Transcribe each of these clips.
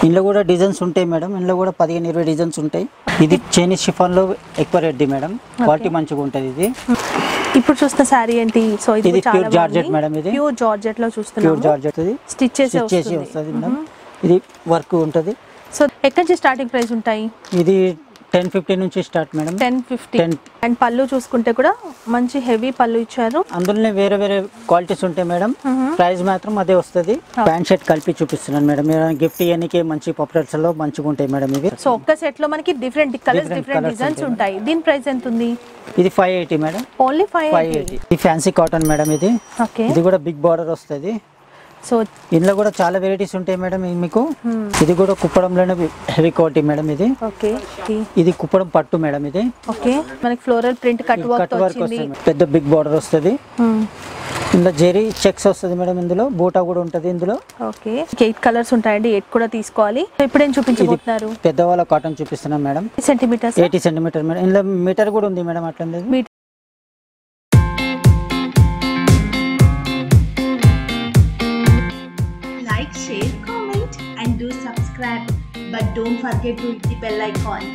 ఇందులో కూడా డిజైన్స్ ఉంటాయి మేడం ఇందులో కూడా పదిహేను ఇరవై డిజైన్స్ ఉంటాయి ఇది చైనీస్ షిఫాన్ లో ఎక్కువ రేట్ది మేడం క్వాలిటీ మంచిగా ఉంటుంది ఇది ఇప్పుడు చూస్తున్న శారీ ఏంటి సో ఇది ఇది చాలా pure georgette మేడం ఇది. ప్యూర్ జార్జెట్ లో ప్యూర్ చూస్తున్నాము జార్జెట్ ఇది స్టిచ్ చేసి స్టిచ్ చేసి వస్తుంది వస్తుంది మేడం ఇది వర్క్ ఉంటుంది సో ఎక్కడి నుంచి స్టార్టింగ్ ప్రైస్ ఉంటాయి ఇది టెన్ ఫిఫ్టీ నుంచి start madam ten fifty 10. And పళ్ళు చూసుకుంటే కూడా మంచి హెవీ పళ్ళు ఇచ్చారు అందులోనే వేరే వేరే క్వాలిటీస్ ఉంటాయి మేడం ప్రైస్ మాత్రం అదే వస్తుంది ప్యాంట్ షర్ట్ కలిపి చూపిస్తున్నాను మేడం మీరు గిఫ్ట్ ఇవ్వడానికి మంచి పాపులర్స్ లో మంచిగా ఉంటాయి మేడం ఇవి సో ఒక్క సెట్ లో మనకి different colours Different different colours designs ఉంటాయి. ఉంటాయి దీని ప్రైస్ ఎంత ఉంది ఇది five eighty madam only five five eighty ఇది ఫ్యాన్సీ కాటన్ మేడం ఇది ఓకే ఇది కూడా బిగ్ బార్డర్ వస్తుంది సో ఇందులో కూడా చాలా వెరైటీస్ ఉంటాయి మేడం ఇది మీకు ఇది కూడా కుప్పడంలోనే హెవీ క్వాలిటీ మేడం ఇది ఓకే ఇది కుప్పడం పట్టు మేడం ఇది ఓకే మనకి floral print cut work cut work వచ్చింది వస్తుంది పెద్ద బిగ్ బార్డర్ వస్తుంది Hmm. ఇందులో జెరీ చెక్స్ వస్తుంది మేడం ఇందులో బూటా కూడా ఉంటుంది ఇందులో ఓకే ఎయిట్ కలర్స్ ఉంటాయండి ఎయిట్ కూడా తీసుకోవాలి సో ఇప్పుడు ఏం చూపించబోతున్నారు పెద్దవాళ్ళ కాటన్ చూపిస్తున్నాం madam centimetres eighty centimetre madam ఇందులో మీటర్ కూడా ఉంది మేడం అట్లా లేదు metre like, share, comment, and do subscribe. But don't forget to hit the bell icon.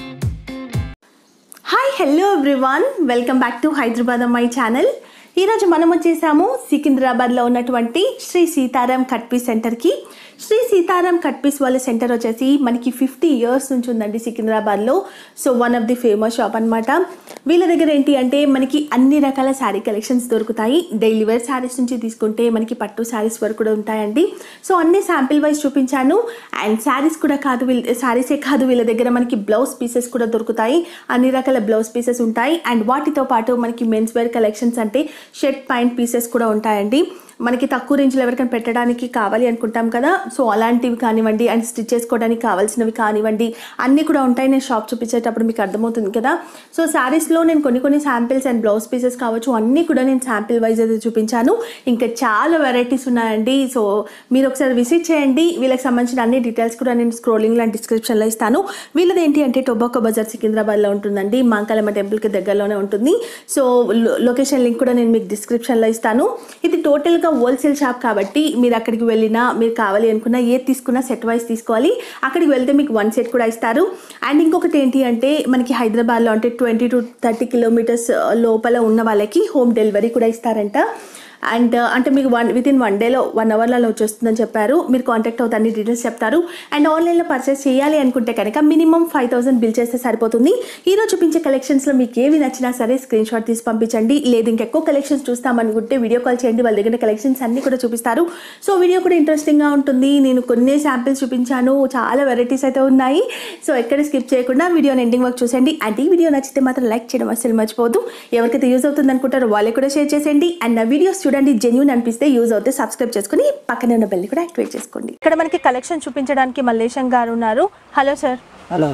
Hi hello everyone welcome back to Hyderabad అమ్మాయి ఛానల్ ఈరోజు మనం వచ్చేసాము సికింద్రాబాద్లో ఉన్నటువంటి శ్రీ సీతారాం కట్పీ సెంటర్కి శ్రీ సీతారాం కట్పీస్ వాళ్ళ సెంటర్ వచ్చేసి మనకి ఫిఫ్టీ ఇయర్స్ నుంచి ఉందండి సికింద్రాబాద్లో so one of the famous shop అనమాట వీళ్ళ దగ్గర ఏంటి అంటే మనకి అన్ని రకాల శారీ కలెక్షన్స్ దొరుకుతాయి డైలీ వేర్ శారీస్ నుంచి తీసుకుంటే మనకి పట్టు శారీస్ వరకు కూడా ఉంటాయండి సో అన్ని శాంపిల్ వైజ్ చూపించాను అండ్ శారీస్ కూడా కాదు వీళ్ళ శారీసే కాదు వీళ్ళ దగ్గర మనకి బ్లౌజ్ పీసెస్ కూడా దొరుకుతాయి అన్ని రకాల బ్లౌజ్ పీసెస్ ఉంటాయి అండ్ వాటితో పాటు మనకి మెన్స్ వేర్ కలెక్షన్స్ అంటే షర్ట్ పాయింట్ పీసెస్ కూడా ఉంటాయండి మనకి తక్కువ రేంజ్లో ఎవరికైనా పెట్టడానికి కావాలి అనుకుంటాం కదా సో అలాంటివి కానివ్వండి అండ్ స్టిచ్ చేసుకోవడానికి కావాల్సినవి కానివ్వండి అన్నీ కూడా ఉంటాయి నేను షాప్ చూపించేటప్పుడు మీకు అర్థమవుతుంది కదా సో శారీస్లో నేను కొన్ని కొన్ని శాంపిల్స్ అండ్ బ్లౌజ్ పీసెస్ కావచ్చు అన్నీ కూడా నేను శాంపిల్ వైజ్ అయితే చూపించాను ఇంకా చాలా వెరైటీస్ ఉన్నాయండి సో మీరు ఒకసారి విజిట్ చేయండి వీళ్ళకి సంబంధించిన అన్ని డీటెయిల్స్ కూడా నేను స్క్రోలింగ్లో అండ్ డిస్క్రిప్షన్లో ఇస్తాను వీళ్ళది ఏంటి అంటే టొబాకో బజార్ సికింద్రాబాద్లో ఉంటుందండి మాంకాలమ్మ టెంపుల్కి దగ్గరలోనే ఉంటుంది సో లో- లొకేషన్ లింక్ కూడా నేను మీకు డిస్క్రిప్షన్లో ఇస్తాను ఇది టోటల్గా హోల్సేల్ షాప్ కాబట్టి మీరు అక్కడికి వెళ్ళినా మీరు కావాలి అనుకున్నా ఏది తీసుకున్నా సెట్ వైజ్ తీసుకోవాలి అక్కడికి వెళ్తే మీకు వన్ సెట్ కూడా ఇస్తారు అండ్ ఇంకొకటి ఏంటి అంటే మనకి హైదరాబాద్లో అంటే ట్వంటీ టు థర్టీ కిలోమీటర్స్ లోపల ఉన్న వాళ్ళకి హోమ్ డెలివరీ కూడా ఇస్తారంట అండ్ అంటే మీకు వన్ విత్ ఇన్ వన్ డేలో వన్ అవర్లలో వచ్చేస్తుందని చెప్పారు మీరు కాంటాక్ట్ అవుతే అన్ని డీటెయిల్స్ చెప్తారు అండ్ ఆన్లైన్లో పర్చేస్ చేయాలి అనుకుంటే కనుక మినిమం ఫైవ్ థౌసండ్ బిల్ చేస్తే సరిపోతుంది ఈరోజు చూపించే కలెక్షన్స్లో మీకు ఏవి నచ్చినా సరే స్క్రీన్ షాట్ తీసి పంపించండి లేదు ఇంకెక్కువ కలెక్షన్స్ చూస్తామనుకుంటే వీడియో కాల్ చేయండి వాళ్ళ దగ్గర కలెక్షన్స్ అన్ని కూడా చూపిస్తారు సో వీడియో కూడా ఇంట్రెస్టింగ్గా ఉంటుంది నేను కొన్ని శాంపిల్స్ చూపించాను చాలా వెరైటీస్ అయితే ఉన్నాయి సో ఎక్కడ స్కిప్ చేయకుండా వీడియోని ఎండింగ్ వరకు చూసేయండి అండ్ ఈ వీడియో నచ్చితే మాత్రం లైక్ చేయడం అసలు మర్చిపోదు ఎవరికైతే యూజ్ అవుతుంది అనుకుంటారో వాళ్ళకి కూడా షేర్ చేసేయండి అండ్ నా వీడియోస్ చూడండి జెన్యున్ అనిపిస్తే యూజ్ అవుతే సబ్స్క్రైబ్ చేసుకుని పక్కనే ఉన్న బెల్ కూడా యాక్టివేట్ చేసుకోండి ఇక్కడ మనకి కలెక్షన్ చూపించడానికి మల్లేశం గారు ఉన్నారు హలో సార్ హలో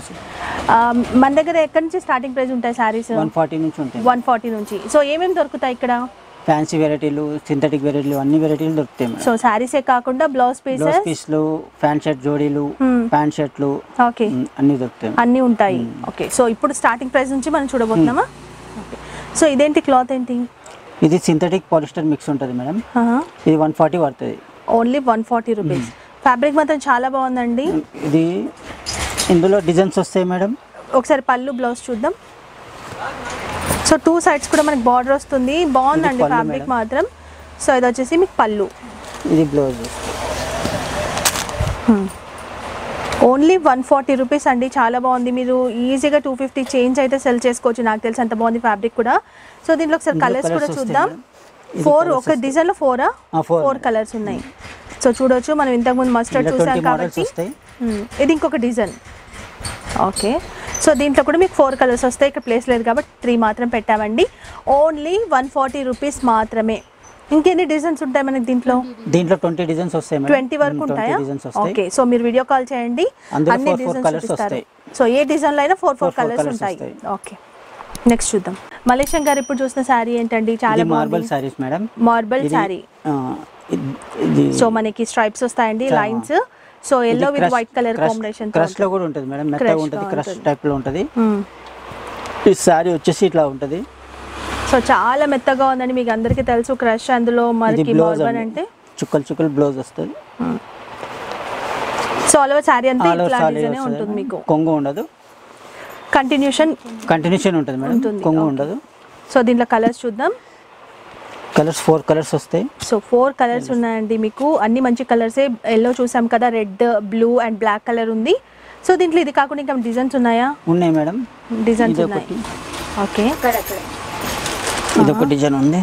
మన దగ్గర ఎక్కడి నుంచి స్టార్టింగ్ ప్రైస్ ఉంటాయి శారీస్ వన్ ఫార్టీ నుంచి ఉంటాయి వన్ ఫార్టీ నుంచి సో ఏమేమి దొరుకుతాయి ఇక్కడ ఫ్యాన్సీ వెరైటీలు సింథటిక్ వెరైటీలు అన్ని వెరైటీలు దొరుకుతాయి మేడం సో శారీసే కాకుండా బ్లౌజ్ బ్లౌజ్ పీసెస్ పీస్లు ప్యాంట్ షర్ట్ జోడీలు ప్యాంట్ షర్ట్లు ఓకే ఉమ్, అన్ని దొరుకుతాయి అన్నీ ఉంటాయి ఓకే సో ఇప్పుడు స్టార్టింగ్ ప్రైస్ నుంచి మనం చూడబోతున్నామా ఓకే సో ఇదేంటి క్లాత్ ఏంటి ఇది సింథటిక్ పాలిస్టర్ మిక్స్ ఉంటుంది మేడం ఇది వన్ ఫార్టీ పడుతుంది only one forty rupees fabric మాత్రం చాలా బాగుందండి ఇది ఇందులో డిజైన్స్ వస్తాయి మేడం ఒకసారి పళ్ళు బ్లౌజ్ చూద్దాం సో టూ సైడ్స్ కూడా మనకి బార్డర్ వస్తుంది బాగుందండి పళ్ళు ఫ్యాబ్రిక్ మేడం. మాత్రం సో ఇది వచ్చేసి మీకు పళ్ళు ఇది blouse only one forty rupees అండి చాలా బాగుంది మీరు ఈజీగా టూ ఫిఫ్టీ చేంజ్ అయితే సెల్ చేసుకోవచ్చు నాకు తెలిసి అంత బాగుంది ఫ్యాబ్రిక్ కూడా సో దీంట్లో ఒకసారి ఇందులో కలర్స్ కూడా colours చూద్దాం వస్తాయి మేడం. ఇది ఫోర్ colours ఒక డిజైన్లో ఫోరా ఆ, four ఫోర్ మేడం. కలర్స్ ఉన్నాయి సో చూడొచ్చు మనం ఇంతకుముందు మస్టర్డ్ ఇలా చూసాం ట్వంటీ మోడల్స్ కాబట్టి వస్తాయి మ్మ్. ఇది ఇంకొక డిజైన్ ఓకే సో దీంట్లో కూడా మీకు ఫోర్ కలర్స్ వస్తాయి ఇక్కడ ప్లేస్ లేదు కాబట్టి త్రీ మాత్రం పెట్టామండి ఓన్లీ వన్ ఫార్టీ రూపీస్ మాత్రమే ఇంకెన్ని డిజైన్స్ ఉంటాయి మనకి దీంట్లో దీంట్లో ట్వంటీ డిజైన్స్ వస్తాయి మేడం ట్వంటీ వరకు ఉంటాయా డిజైన్స్ వస్తాయి ఓకే సో మీరు వీడియో కాల్ చేయండి అందులో అన్ని four, four డిజైన్స్ colours చూపిస్తారు వస్తాయి. సో ఏ డిజైన్లో అయినా four four Four, four colours colours ఉంటాయి వస్తాయి. ఓకే నెక్స్ట్ చూద్దాం మలేషియన్ గారు ఇప్పుడు చూసిన శారీ ఏంటండి చాలా ఇది మార్బల్ బాగుంది సారీస్ మేడం మార్బల్ ఇది, శారీ ఆ, ఇది- ఇది సో మనకి స్ట్రైప్స్ వస్తాయండి చా- lines so yellow with white colour combination crush లో కూడా ఉంటుంది మేడం మెత్తగా Crush ఉంటుంది గా క్రష్ ఉంటుంది. టైప్ లో ఉంటుంది ఈ శారీ వచ్చేసి ఇట్లా ఉంటుంది సో చాలా మెత్తగా ఉందండి మీకు అందరికీ తెలుసు క్రష్ అందులో ఇది మనకి బ్లౌజ్ మార్బల్ అంటే చుక్కలు చుక్కలు బ్లౌజ్ వస్తుంది సో ఆల్ ఓవర్ శారీ అంతా ఆల్ ఓవర్ ఇట్లా సారీ డిజైన్ ఉంటుంది మీకు కొంగు ఉండదు కంటిన్యూషన్ కంటిన్యూషన్ ఉంటుంది మేడం ఉంటుంది, కొంగు okay. ఉండదు సో దీంట్లో కలర్స్ చూద్దాం కలర్స్ ఫోర్ కలర్స్ వస్తాయి సో ఫోర్ కలర్స్ ఉన్నాయండి మీకు అన్ని మంచి కలర్సే ఎల్లో చూసాం కదా red blue and black colour ఉంది సో దీంట్లో ఇది కాకుండా ఇంకా డిజైన్స్ ఉన్నాయా ఉన్నాయి మేడం డిజైన్స్ ఇది ఉన్నాయి ఒకటి ఓకే ఇది ఒక డిజైన్ ఉంది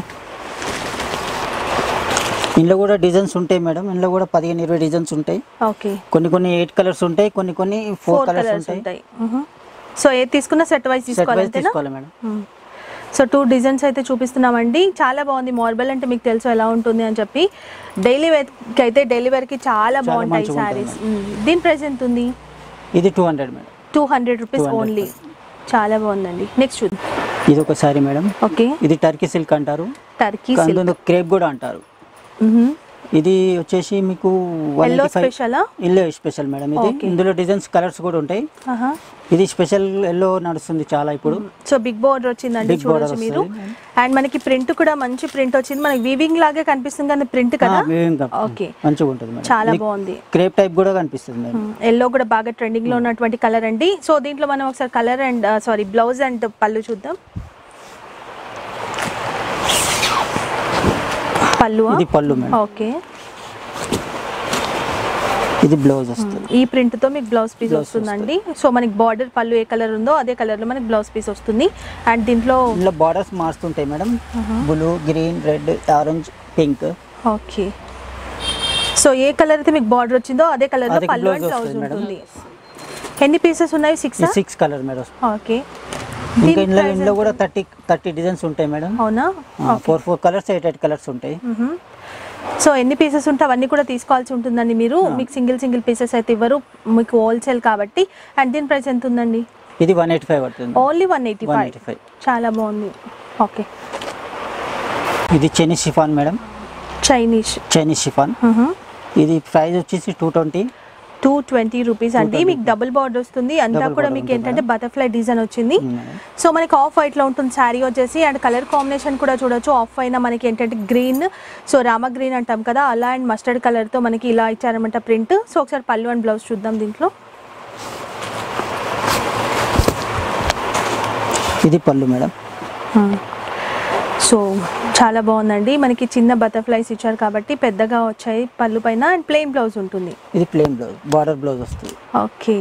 ఇందులో కూడా డిజైన్స్ ఉంటాయి మేడం ఇందులో కూడా పదిహేను ఇరవై డిజైన్స్ ఉంటాయి ఓకే కొన్ని కొన్ని ఎయిట్ కలర్స్ ఉంటాయి కొన్ని కొన్ని ఫోర్ ఫోర్ కలర్స్ కలర్స్ ఉంటాయి ఉంటాయి సో ఏది తీసుకున్నా సెట్ వైజ్ సెట్ తీసుకోవాలి వైజ్ అంతేనా తీసుకోవాలి మేడం సో టూ డిజైన్స్ అయితే చూపిస్తున్నామండి చాలా బాగుంది మార్బల్ అంటే మీకు తెలుసు ఎలా ఉంటుంది అని చెప్పి డైలీ వేర్కి అయితే డైలీ వేర్కి చాలా బాగుంటాయి మంచిగా ఉంటుంది శారీస్ దీని ప్రైస్ ఎంత ఉంది ఇది two hundred madam two hundred rupees 200 only చాలా బాగుందండి నెక్స్ట్ చూద్దాం ఇది ఒక సారీ మేడం ఓకే ఇది టర్కీ సిల్క్ అంటారు టర్కీ సిల్క్ అందులో క్రేప్ కూడా అంటారు ఇది వచ్చేసి మీకు ఎల్లో స్పెషలా ఎల్లో స్పెషల్ మేడం ఇది Okay. ఇందులో డిజైన్స్ కలర్స్ కూడా ఉంటాయి ఇది స్పెషల్ ఎల్లో నడుస్తుంది చాలా ఇప్పుడు సో బిగ్ బోర్డర్ వచ్చిందండి Big border చూడొచ్చు మీరు వస్తుంది. అండ్ మనకి ప్రింట్ కూడా మంచి ప్రింట్ వచ్చింది మనకి వీవింగ్ లాగే కనిపిస్తుంది కానీ ప్రింట్ కదా ఓకే మంచిగా ఉంటుంది మేడం చాలా బాగుంది క్రేప్ టైప్ కూడా కనిపిస్తుంది మేడం ఎల్లో కూడా బాగా ట్రెండింగ్ లో ఉన్నటువంటి కలర్ అండి సో దీంట్లో మనం ఒకసారి colour and sari blouse and పళ్ళు చూద్దాం పళ్ళు ఇది పళ్ళు మేడం ఓకే ఇది బ్లౌజ్ వస్తుంది ఈ ప్రింట్ తో మీకు బ్లౌజ్ పీస్ Blouse వస్తుందండి సో మనకి బార్డర్ పళ్ళు ఏ కలర్ ఉందో అదే కలర్ లో మనకి బ్లౌజ్ పీస్ వస్తుంది అండ్ దీంట్లో ఇందులో బార్డర్స్ మారుతుంటాయి madam blue green red orange pink okay so ఏ కలర్ అయితే మీకు బార్డర్ వచ్చిందో అదే కలర్ లో అదే పళ్ళు అండ్ blouse బ్లౌజ్ వస్తుంది మేడం. ఉంటుంది ఎన్ని పీసెస్ ఉన్నాయి six six colour madam okay ఇంకా ఇందులో ఇందులో కూడా థర్టీ థర్టీ డిజైన్స్ ఉంటాయి మేడం అవునా four four colours eight eight colours ఉంటాయి మ్మ్. సో ఎన్ని పీసెస్ ఉంటే అవన్నీ కూడా తీసుకోవాల్సి ఉంటుందండి మీరు మీకు సింగిల్ సింగిల్ పీసెస్ అయితే ఇవ్వరు మీకు హోల్సేల్ కాబట్టి అండ్ దీని ప్రైస్ ఎంత ఉందండి ఇది వన్ ఎయిటీ ఫైవ్ పడుతుంది ఓన్లీ వన్ ఎయిటీ ఫైవ్ 185. చాలా బాగుంది ఓకే ఇది Chinese chiffon madam Chinese Chinese chiffon ఇది ప్రైస్ వచ్చేసి two twenty two twenty rupees అండి మీకు డబుల్ బార్డర్ వస్తుంది అంతా Double కూడా border మీకు ఉంటుంది ఏంటంటే బటర్ఫ్లై డిజైన్ వచ్చింది మేడం సో మనకి ఆఫ్ వైట్ లో ఉంటుంది శారీ వచ్చేసి అండ్ కలర్ కాంబినేషన్ కూడా చూడొచ్చు ఆఫ్ అయినా మనకి ఏంటంటే గ్రీన్ సో రామ గ్రీన్ అంటాం కదా అలా అండ్ మస్టర్డ్ కలర్ తో మనకి ఇలా ఇచ్చారనమాట ప్రింట్ సో ఒకసారి పళ్ళు అండ్ బ్లౌజ్ చూద్దాం దీంట్లో ఇది పళ్ళు మేడం సో చాలా బాగుందండి మనకి చిన్న బటర్ఫ్లైస్ ఇచ్చారు కాబట్టి పెద్దగా వచ్చాయి పళ్ళు పైన అండ్ ప్లెయిన్ బ్లౌజ్ ఉంటుంది ఇది ప్లెయిన్ బ్లౌజ్ బార్డర్ బ్లౌజ్ వస్తుంది ఓకే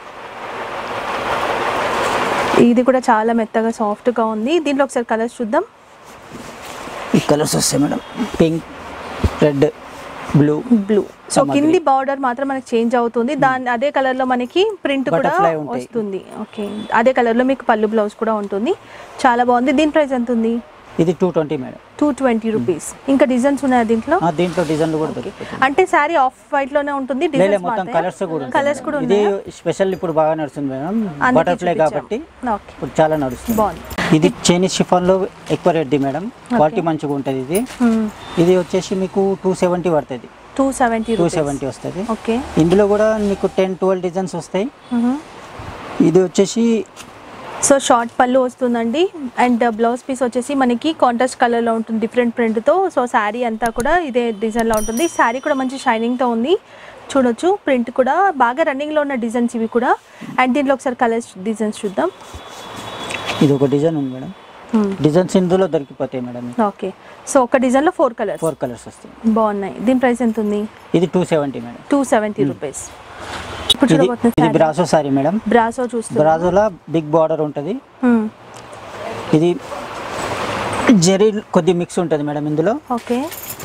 ఇది కూడా చాలా మెత్తగా సాఫ్ట్గా ఉంది దీంట్లో ఒకసారి కలర్స్ చూద్దాం ఈ కలర్స్ వస్తాయి madam pink red blue blue so Sama కింది బార్డర్ మాత్రం మనకి చేంజ్ అవుతుంది దాని అదే కలర్ లో మనకి ప్రింట్ కూడా Butterfly ఉంటాయి. వస్తుంది ఓకే అదే కలర్ లో మీకు పళ్ళు బ్లౌజ్ కూడా ఉంటుంది చాలా బాగుంది దీని ప్రైస్ ఎంత ఉంది ఇది two twenty madam two twenty rupees ఇంకా డిజైన్స్ ఉన్నాయా దీంట్లో ఆ, దీంట్లో డిజైన్లు కూడా దొరుకుతాయి అంటే శారీ ఆఫ్ వైట్ లోనే ఉంటుంది లేలే డిజైన్స్ మొత్తం కలర్స్ కూడా ఉంటాయి కలర్స్ కూడా ఇది ఉన్నాయా స్పెషల్ ఇప్పుడు బాగా నడుస్తుంది మేడం అందుకే బటర్ఫ్లై చూపించాం. కాబట్టి ఓకే ఇప్పుడు చాలా నడుస్తుంది బాగుంది ఇది చైనీస్ షిఫాన్ లో ఎక్కువ రేట్ది మేడం క్వాలిటీ మంచిగా ఉంటుంది ఇది ఇది వచ్చేసి మీకు టూ సెవెంటీ పడుతుంది టూ సెవెంటీ టూ సెవెంటీ వస్తుంది ఓకే ఇందులో కూడా మీకు టెన్ ట్వెల్వ్ డిజైన్స్ వస్తాయి ఇది వచ్చేసి సో షార్ట్ పళ్ళు వస్తుందండి అండ్ బ్లౌజ్ పీస్ వచ్చేసి మనకి కాంట్రాస్ట్ కలర్లో ఉంటుంది డిఫరెంట్ ప్రింట్తో సో శారీ అంతా కూడా ఇదే డిజైన్లో ఉంటుంది శారీ కూడా మంచి షైనింగ్తో ఉంది చూడొచ్చు ప్రింట్ కూడా బాగా రన్నింగ్లో ఉన్న డిజైన్స్ ఇవి కూడా అండ్ దీంట్లో ఒకసారి కలర్స్ డిజైన్స్ చూద్దాం ఇది ఒక డిజైన్ ఉంది మేడం డిజైన్స్ ఇందులో దొరికిపోతాయి మేడం ఓకే సో ఒక డిజైన్లో ఫోర్ కలర్స్ ఫోర్ కలర్స్ వస్తాయి బాగున్నాయి దీని ప్రైస్ ఎంత ఉంది ఇది two seventy madam two seventy rupees ఇప్పుడు ఇది ఇది చూడబోతున్న బ్రాసో సారీ మేడం బ్రాసో చూస్తున్నా బ్రాజోలో బిగ్ బార్డర్ ఉంటుంది Hmm. ఇది జెరీ కొద్ది మిక్స్ ఉంటుంది మేడం ఇందులో ఓకే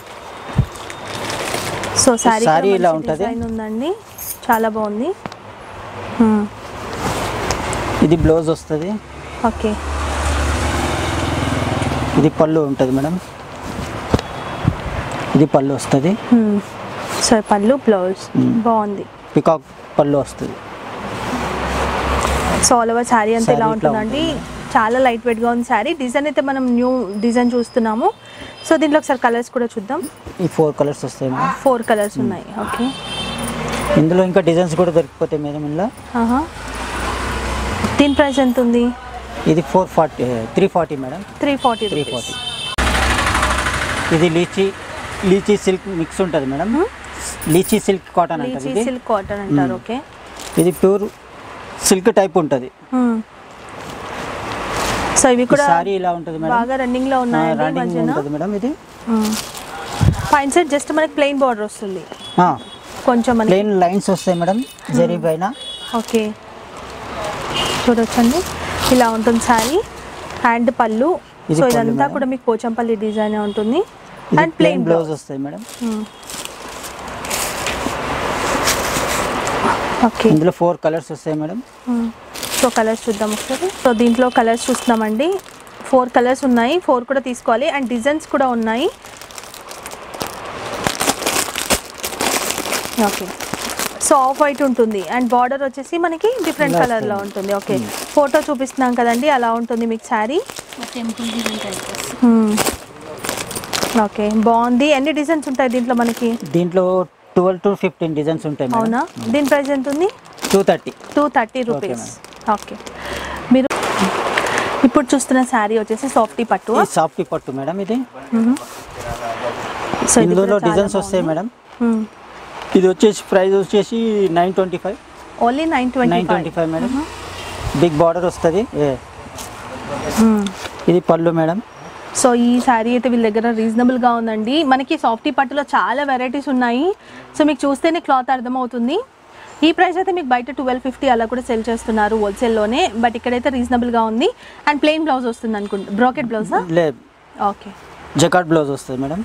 సో శారీ శారీ ఇలా ఉంటది. డిజైన్ ఉందండి చాలా బాగుంది Hmm. ఇది బ్లౌజ్ వస్తుంది ఓకే ఇది పళ్ళు ఉంటుంది మేడం ఇది పళ్ళు వస్తుంది Hmm. సో పళ్ళు బ్లౌజ్ బాగుంది పికాక్ పళ్ళు వస్తుంది సో ఆల్ ఓవర్ శారీ అంతా ఇలా Saree ఇట్లా ఉంటుందండి చాలా లైట్ వెయిట్గా ఉంది శారీ డిజైన్ అయితే మనం న్యూ డిజైన్ చూస్తున్నాము సో దీంట్లో ఒకసారి కలర్స్ కూడా చూద్దాం ఈ ఫోర్ కలర్స్ వస్తాయి మేడం ఫోర్ కలర్స్ ఉన్నాయి ఓకే ఇందులో ఇంకా డిజైన్స్ కూడా దొరికిపోతాయి మేడం ఇందులో ఆహా. దీని ప్రైస్ ఎంత ఉంది ఇది four forty three forty madam three forty three forty ఇది లీచీ లీచీ సిల్క్ మిక్స్ ఉంటుంది మేడం లీచీ సిల్క్ కాటన్ అంటారు లీచీ ఇది సిల్క్ కాటన్ అంటారు ఓకే ఇది ప్యూర్ సిల్క్ టైప్ ఉంటుంది సో ఇవి కూడా సారీ ఇలా ఉంటుంది మేడం బాగా రన్నింగ్ లో ఉన్నాయండి ఈ రన్నింగ్ మధ్యన ఉంటుంది మేడం ఇది పైన సైడ్ జస్ట్ మనకి ప్లెయిన్ బార్డర్ వస్తుంది కొంచెం మనకి ప్లెయిన్ లైన్స్ వస్తాయి మేడం జరీ పైన ఓకే చూడొచ్చండి ఇలా ఉంటుంది శారీ హ్యాండ్ పళ్ళు ఇది సో పళ్ళు ఇదంతా మేడం. కూడా మీకు పోచంపల్లి డిజైన్ ఉంటుంది ఇది and plain plain blouse blouse వస్తాయి మేడం ఓకే ఇందులో ఫోర్ కలర్స్ వస్తాయి మేడం సో కలర్స్ చూద్దాం ఒకసారి సో దీంట్లో కలర్స్ చూస్తున్నామండి ఫోర్ కలర్స్ ఉన్నాయి ఫోర్ కూడా తీసుకోవాలి అండ్ డిజైన్స్ కూడా ఉన్నాయి ఓకే సో ఆఫ్ వైట్ ఉంటుంది అండ్ బార్డర్ వచ్చేసి మనకి డిఫరెంట్ ఇలా కలర్లో వస్తుంది. ఉంటుంది ఓకే ఫోటో చూపిస్తున్నాం కదండి అలా ఉంటుంది మీకు sari temple design type okay బాగుంది ఎన్ని డిజైన్స్ ఉంటాయి దీంట్లో మనకి దీంట్లో ట్వెల్వ్ టు ఫిఫ్టీన్ డిజైన్స్ ఉంటాయి అవునా మేడం దీని ప్రైస్ ఎంత ఉంది two thirty two thirty rupees okay మీరు ఇప్పుడు చూస్తున్న శారీ వచ్చేసి సాఫ్టీ పట్టు ఇది సాఫ్ట్ పట్టు మేడం ఇది సో ఇది ఇందులో కూడా చాలా డిజైన్స్ వస్తాయి బాగుంది. మేడం మ్మ్. ఇది వచ్చేసి ప్రైస్ వచ్చేసి nine twenty five only nine twenty nine twenty five madam big border వస్తుంది ఏ. ఇది పళ్ళు మేడం సో ఈ శారీ అయితే వీళ్ళ దగ్గర రీజనబుల్గా ఉందండి మనకి సాఫ్టీ పట్టులో చాలా వెరైటీస్ ఉన్నాయి సో మీకు చూస్తేనే క్లాత్ అర్థమవుతుంది ఈ ప్రైస్ అయితే మీకు బయట ట్వెల్వ్ ఫిఫ్టీ అలా కూడా సెల్ చేస్తున్నారు హోల్సేల్లోనే బట్ ఇక్కడైతే రీజనబుల్గా ఉంది అండ్ ప్లెయిన్ బ్లౌజ్ వస్తుంది అనుకుంటా బ్రోకెట్ బ్లౌజా లే ఓకే జకాట్ బ్లౌజ్ వస్తుంది మేడం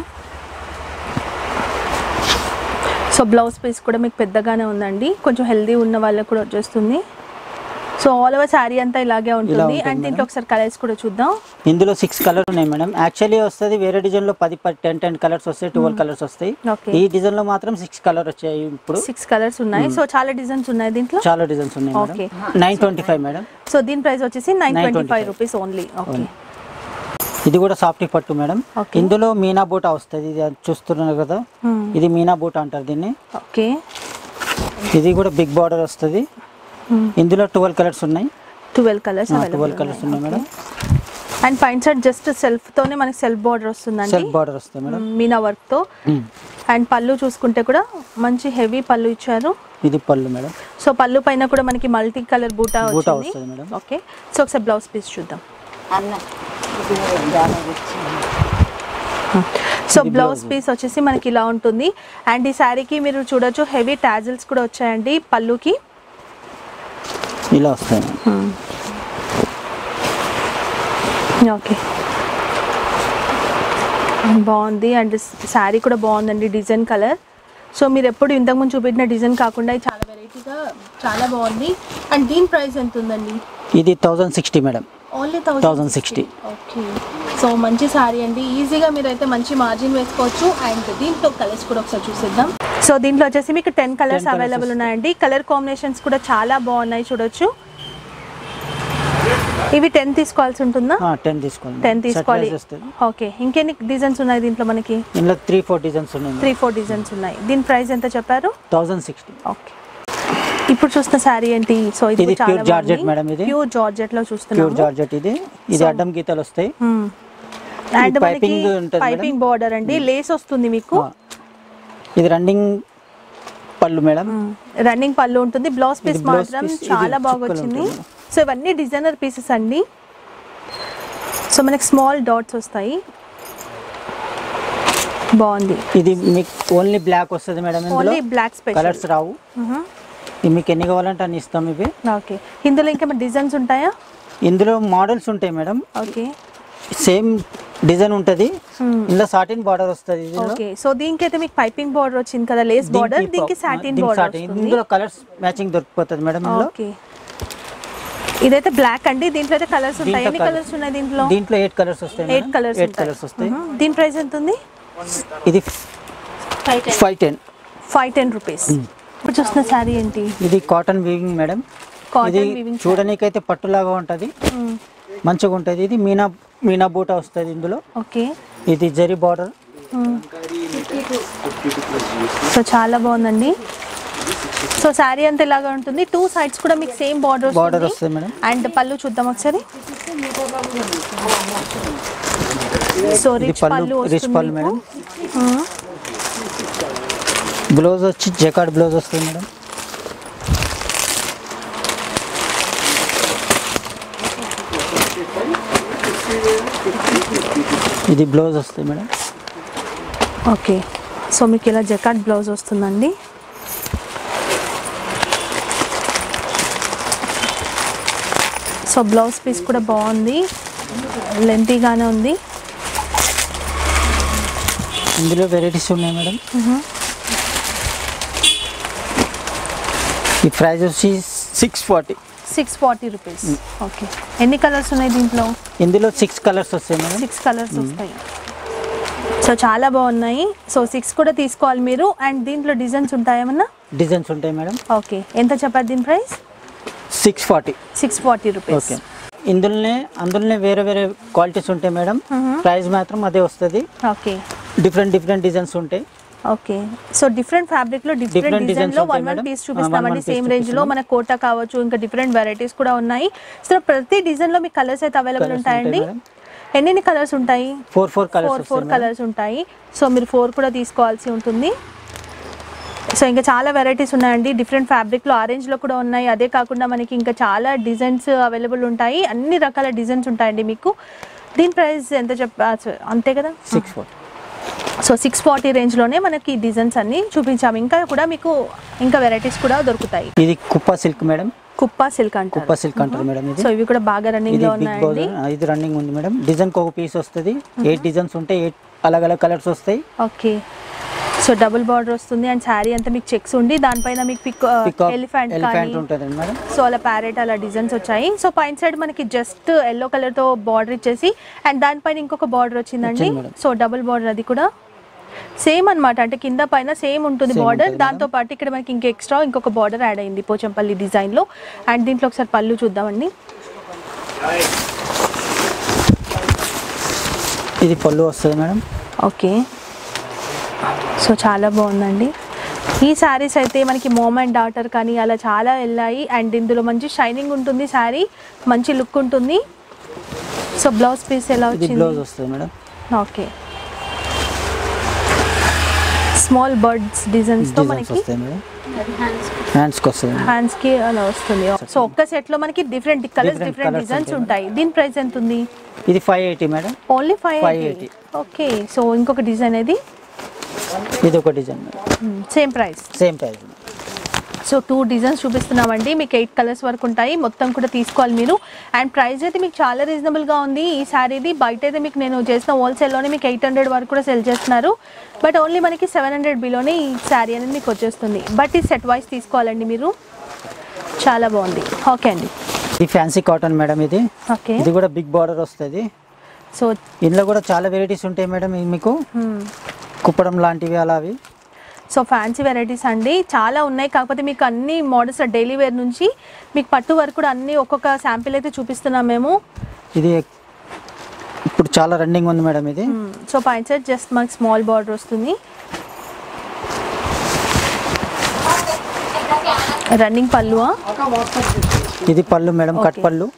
సో బ్లౌజ్ పీస్ కూడా మీకు పెద్దగానే ఉందండి కొంచెం హెల్దీ ఉన్న వాళ్ళకి కూడా వచ్చేస్తుంది సో ఆల్ ఓవర్ శారీ అంతా ఇలాగే ఉంటుంది ఉంటుంది అండ్ దీంట్లో మేడం. ఒకసారి కలర్స్ కూడా చూద్దాం ఇందులో సిక్స్ కలర్ ఉన్నాయి మేడం యాక్చువల్లీ వస్తుంది వేరే డిజైన్ లో పది టెన్ టెన్ కలర్స్ వస్తాయి ట్వెల్వ్ కలర్స్ వస్తాయి ఓకే ఈ డిజైన్ లో మాత్రం సిక్స్ కలర్ వచ్చాయి ఇప్పుడు సిక్స్ కలర్స్ ఉన్నాయి సో చాలా డిజైన్స్ ఉన్నాయి దీంట్లో చాలా డిజైన్స్ ఉన్నాయి Okay. Madam nine twenty five madam so దీని ప్రైస్ వచ్చేసి nine twenty five 925 rupees only okay అవును. ఇది కూడా సాఫ్ట్ పట్టు మేడం Okay. ఇందులో మీనా బూట వస్తుంది ఇది చూస్తున్నారు కదా ఇది మీనా బూట అంటారు దీన్ని ఓకే ఇది కూడా బిగ్ బార్డర్ వస్తుంది ఇందులో ట్వెల్వ్ కలర్స్ ఉన్నాయి twelve colours twelve available colours ఉన్నాయి మేడం అండ్ పైన సైడ్ జస్ట్ సెల్ఫ్ తోనే మనకి సెల్ఫ్ బార్డర్ వస్తుందండి సెల్ఫ్ బార్డర్ వస్తుంది మేడం మీనా వర్క్ తో మ్మ్. అండ్ పళ్ళు చూసుకుంటే కూడా మంచి హెవీ పళ్ళు ఇచ్చారు ఇది పళ్ళు మేడం సో పళ్ళు పైన కూడా మనకి మల్టీ కలర్ బూటా బూటా వచ్చింది వస్తుంది మేడం ఓకే సో ఒకసారి బ్లౌజ్ పీస్ చూద్దాం అన్న ఇది డ్యామేజ్ వచ్చింది సో బ్లౌజ్ పీస్ వచ్చేసి మనకి ఇలా ఉంటుంది అండ్ ఈ శారీకి మీరు చూడొచ్చు హెవీ టాజిల్స్ కూడా వచ్చాయండి పళ్ళుకి ఇలా వస్తాయి మేడం. ఓకే బాగుంది అండ్ శారీ కూడా బాగుందండి డిజైన్ కలర్ సో మీరు ఎప్పుడు ఇంతకుముందు చూపెట్టిన డిజైన్ కాకుండా ఇది చాలా వెరైటీగా చాలా బాగుంది అండ్ దీని ప్రైస్ ఎంత ఉందండి ఇది thousand sixty madam only 1060. Okay so మంచి శారీ అండి ఈజీగా మీరు అయితే మంచి మార్జిన్ వేసుకోవచ్చు అండ్ దీంట్లో కలర్స్ కూడా ఒకసారి చూసేద్దాం సో దీంట్లో వచ్చేసి మీకు టెన్ కలర్స్ colours అవైలబుల్ ఉన్నాయండి కలర్ కాంబినేషన్స్ కూడా చాలా బాగున్నాయి చూడొచ్చు ఇవి టెన్ తీసుకోవాల్సి ఉంటుందా టెన్ తీసుకోండి టెన్ తీసుకోవాలి Set wise వస్తుంది ఓకే ఇంకెన్ని డిజైన్స్ ఉన్నాయి దీంట్లో మనకి ఇందులో త్రీ ఫోర్ డిజైన్స్ ఉన్నాయి త్రీ ఫోర్ డిజైన్స్ ఉన్నాయి దీని ప్రైస్ ఎంత చెప్పారు థౌజండ్ సిక్స్టీ ఓకే ఇప్పుడు చూస్తున్న శారీ ఏంటి సో ఇది ఇది కూడా చాలా pure georgette మేడం ఇది. ప్యూర్ జార్జెట్ లో ప్యూర్ చూస్తున్నాము జార్జెట్ ఇది ఇది అడ్డం గీతలు వస్తాయి అండ్ మనకి piping ఉంటది మేడం. పైపింగ్ బార్డర్ అండి లేస్ వస్తుంది మీకు ఆ. ఇది రన్నింగ్ పళ్ళు మేడం రన్నింగ్ పళ్ళు ఉంటుంది బ్లౌజ్ పీస్ ఇది blouse మాత్రం piece, ఇది చాలా బాగా చుక్కలు వచ్చింది ఉంటుంది. సో ఇవన్నీ డిజైనర్ పీసెస్ అండి సో మనకి స్మాల్ డాట్స్ వస్తాయి బాగుంది ఇది మీకు ఓన్లీ బ్లాక్ వస్తుంది మేడం ఇందులో ఓన్లీ బ్లాక్ స్పెషల్ కలర్స్ రావు ఇవి మీకు ఎన్ని కావాలంటే అన్ని ఇస్తాం ఇవి ఓకే ఇందులో ఇంకా డిజైన్స్ ఉంటాయా ఇందులో మోడల్స్ ఉంటాయి మేడం ఓకే సేమ్ డిజైన్ ఉంటుంది ఇందులో సాటిన్ బార్డర్ వస్తుంది ఇందులో ఓకే సో దీనికి అయితే మీకు పైపింగ్ బార్డర్ వచ్చింది కదా లేస్ బార్డర్ దీనికి సాటిన్ దీనికి బార్డర్ satin. ఇందులో కలర్స్ మ్యాచింగ్ దొరికిపోతుంది మేడం ఇందులో ఓకే ఇదైతే బ్లాక్ అండి దీంట్లో అయితే కలర్స్ ఉంటాయి దీంట్లో ఎన్ని colours. కలర్స్ ఉన్నాయి దీంట్లో దీంట్లో ఎయిట్ కలర్స్ వస్తాయి ఎయిట్ కలర్స్ ఎయిట్ కలర్స్ వస్తాయి దీని ప్రైస్ ఎంత ఉంది ఇది five ten five ten five ten rupees ఇప్పుడు చూస్తున్న శారీ ఏంటి ఇది కాటన్ వీవింగ్ మేడం Cotton ఇది weaving saree. చూడనీకైతే పట్టులాగా ఉంటుంది మ్మ్. మంచిగా ఉంటుంది ఇది మీనా మీనా బూట వస్తుంది ఇందులో ఓకే ఇది జరీ బార్డర్ మ్మ్. సో చాలా బాగుందండి సో శారీ అంతా ఇలాగా ఉంటుంది టూ సైడ్స్ కూడా మీకు సేమ్ బార్డర్ బార్డర్ వస్తుంది మేడం అండ్ పళ్ళు చూద్దాం ఒకసారి సో ఇది రిచ్ పళ్ళు పళ్ళు రిచ్ వస్తుంది పళ్ళు మీకు. మేడం మ్మ్. బ్లౌజ్ వచ్చి జకాడ్ బ్లౌజ్ వస్తుంది మేడం ఇది బ్లౌజ్ వస్తుంది మేడం ఓకే సో మీకు ఇలా జకాట్ బ్లౌజ్ వస్తుందండి సో బ్లౌజ్ పీస్ కూడా బాగుంది లెంతీగానే ఉంది ఇందులో వెరైటీస్ ఉన్నాయి మేడం ఈ ప్రైస్ వచ్చి six forty six forty rupees okay ఎన్ని కలర్స్ ఉన్నాయి దీంట్లో ఇందులో సిక్స్ కలర్స్ వస్తాయి మేడం సిక్స్ కలర్స్ వస్తాయి సో చాలా బాగున్నాయి సో సిక్స్ కూడా తీసుకోవాలి మీరు అండ్ దీంట్లో డిజైన్స్ ఉంటాయేమన్నా డిజైన్స్ ఉంటాయి మేడం ఓకే ఎంత చెప్పారు దీని price six forty six forty rupees okay ఇందులోనే అందులోనే వేరే వేరే క్వాలిటీస్ ఉంటాయి మేడం ప్రైస్ మాత్రం అదే వస్తుంది ఓకే డిఫరెంట్ డిఫరెంట్ డిజైన్స్ ఉంటాయి ఓకే సో డిఫరెంట్ ఫ్యాబ్రిక్ లో డిఫరెంట్ Different డిజైన్ designs లో ఉంటాయి వన్ వన్ మేడం. పీస్ ఆ, చూపిస్తామండి one one same piece range లో చూపిస్తాము. మన కోట కావచ్చు ఇంకా డిఫరెంట్ వెరైటీస్ కూడా ఉన్నాయి సో ప్రతి డిజైన్ లో మీకు కలర్స్ అయితే అవైలబుల్ Colours ఉంటాయండి ఉంటాయి ఎన్ని కలర్స్ ఉంటాయి four four four colours four colours ఉంటాయి సో మీరు ఫోర్ కూడా తీసుకోవాల్సి ఉంటుంది సో ఇంకా చాలా వెరైటీస్ ఉన్నాయండి డిఫరెంట్ ఫ్యాబ్రిక్లో ఆరెంజ్లో కూడా ఉన్నాయి అదే కాకుండా మనకి ఇంకా చాలా డిజైన్స్ అవైలబుల్ ఉంటాయి అన్ని రకాల డిజైన్స్ ఉంటాయండి మీకు దీని ప్రైస్ ఎంత చెప్ప అంతే కదా six four so six forty రేంజ్లోనే మనకి డిజైన్స్ అన్ని చూపించాము ఇంకా కూడా మీకు ఇంకా వెరైటీస్ కూడా దొరుకుతాయి ఇది కుప్ప సిల్క్ మేడం కుప్ప సిల్క్ అంటారు కుప్ప సిల్క్ అంటారు మేడం ఇది సో ఇవి కూడా బాగా రన్నింగ్ ఇది లో బిగ్ బౌజ్ ఉన్నాయండి ఇది రన్నింగ్ ఉంది మేడం డిజైన్ ఒక పీస్ వస్తుంది ఎయిట్ డిజైన్స్ ఉంటాయి ఎయిట్ అలగ్ అలగ్ కలర్స్ వస్తాయి ఓకే సో డబుల్ బార్డర్ వస్తుంది అండ్ శారీ అంతా మీకు చెక్స్ ఉండి దానిపైన మీకు పిక్ పికాక్ ఎలిఫెంట్ ఎలిఫెంట్ కానీ ఉంటుంది మేడం సో అలా ప్యారెట్ అలా డిజైన్స్ వచ్చాయి సో పైన సైడ్ మనకి జస్ట్ ఎల్లో కలర్ తో బార్డర్ ఇచ్చేసి అండ్ దానిపైన ఇంకొక బార్డర్ వచ్చిందండి వచ్చింది మేడం. సో డబుల్ బార్డర్ అది కూడా సేమ్ అన్నమాట అంటే కింద పైన సేమ్ ఉంటుంది Same బార్డర్ ఉంటుంది దాంతో పాటు ఇక్కడ మనకి ఇంక ఎక్స్ట్రా ఇంకొక బార్డర్ యాడ్ అయింది పోచంపల్లి డిజైన్ లో అండ్ దీంట్లో ఒకసారి పళ్ళు చూద్దామండి ఇది పళ్ళు వస్తుంది మేడం ఓకే సో చాలా బాగుందండి ఈ శారీస్ అయితే మనకి మోమ్ అండ్ డాటర్ కానీ అలా చాలా వెళ్ళాయి అండ్ ఇందులో మంచి షైనింగ్ ఉంటుంది శారీ మంచి లుక్ ఉంటుంది సో బ్లౌజ్ పీస్ ఎలా ఇది వచ్చింది బ్లౌజ్ వస్తుంది madam okay small birds designs తో డిజైన్స్ మనకి వస్తాయి మేడం అది హ్యాండ్స్ హ్యాండ్స్కి వస్తుంది మేడం. హ్యాండ్స్ కి అలా వస్తుంది సో ఒక్క సెట్ లో మనకి different colours Different different colours designs ఉంటాయి. ఉంటాయి దీని ప్రైస్ ఎంత ఉంది ఇది five eighty madam only five 580. Okay so ఇంకొక డిజైన్ ఇది ఇది ఒక design madam same price same price so two designs చూపిస్తున్నామండి మీకు ఎయిట్ కలర్స్ వరకు ఉంటాయి మొత్తం కూడా తీసుకోవాలి మీరు అండ్ ప్రైస్ అయితే మీకు చాలా రీజనబుల్గా ఉంది ఈ శారీది బయట అయితే మీకు నేను చేసిన హోల్సేల్లోనే మీకు ఎయిట్ హండ్రెడ్ వరకు కూడా సెల్ చేస్తున్నారు బట్ ఓన్లీ మనకి సెవెన్ హండ్రెడ్ బిలోనే ఈ శారీ అనేది మీకు వచ్చేస్తుంది బట్ ఈ సెట్ వైస్ తీసుకోవాలండి మీరు చాలా బాగుంది ఓకే అండి ఇది ఫ్యాన్సీ కాటన్ మేడం ఇది ఓకే ఇది కూడా బిగ్ బార్డర్ వస్తుంది సో ఇందులో కూడా చాలా వెరైటీస్ ఉంటాయి మేడం ఇది మీకు కుప్పడం లాంటివి అలా అవి సో ఫ్యాన్సీ వెరైటీస్ అండి చాలా ఉన్నాయి కాకపోతే మీకు అన్ని మోడల్స్ డైలీ వేర్ నుంచి మీకు పట్టు వరకు కూడా అన్ని ఒక్కొక్క శాంపిల్ అయితే చూపిస్తున్నాం మేము ఇది ఇప్పుడు చాలా రన్నింగ్ ఉంది మేడం ఇది సో పైన సైడ్ జస్ట్ మనకి స్మాల్ బార్డర్ వస్తుంది రన్నింగ్ పళ్ళువా ఇది పళ్ళు మేడం కట్ Okay. పళ్ళు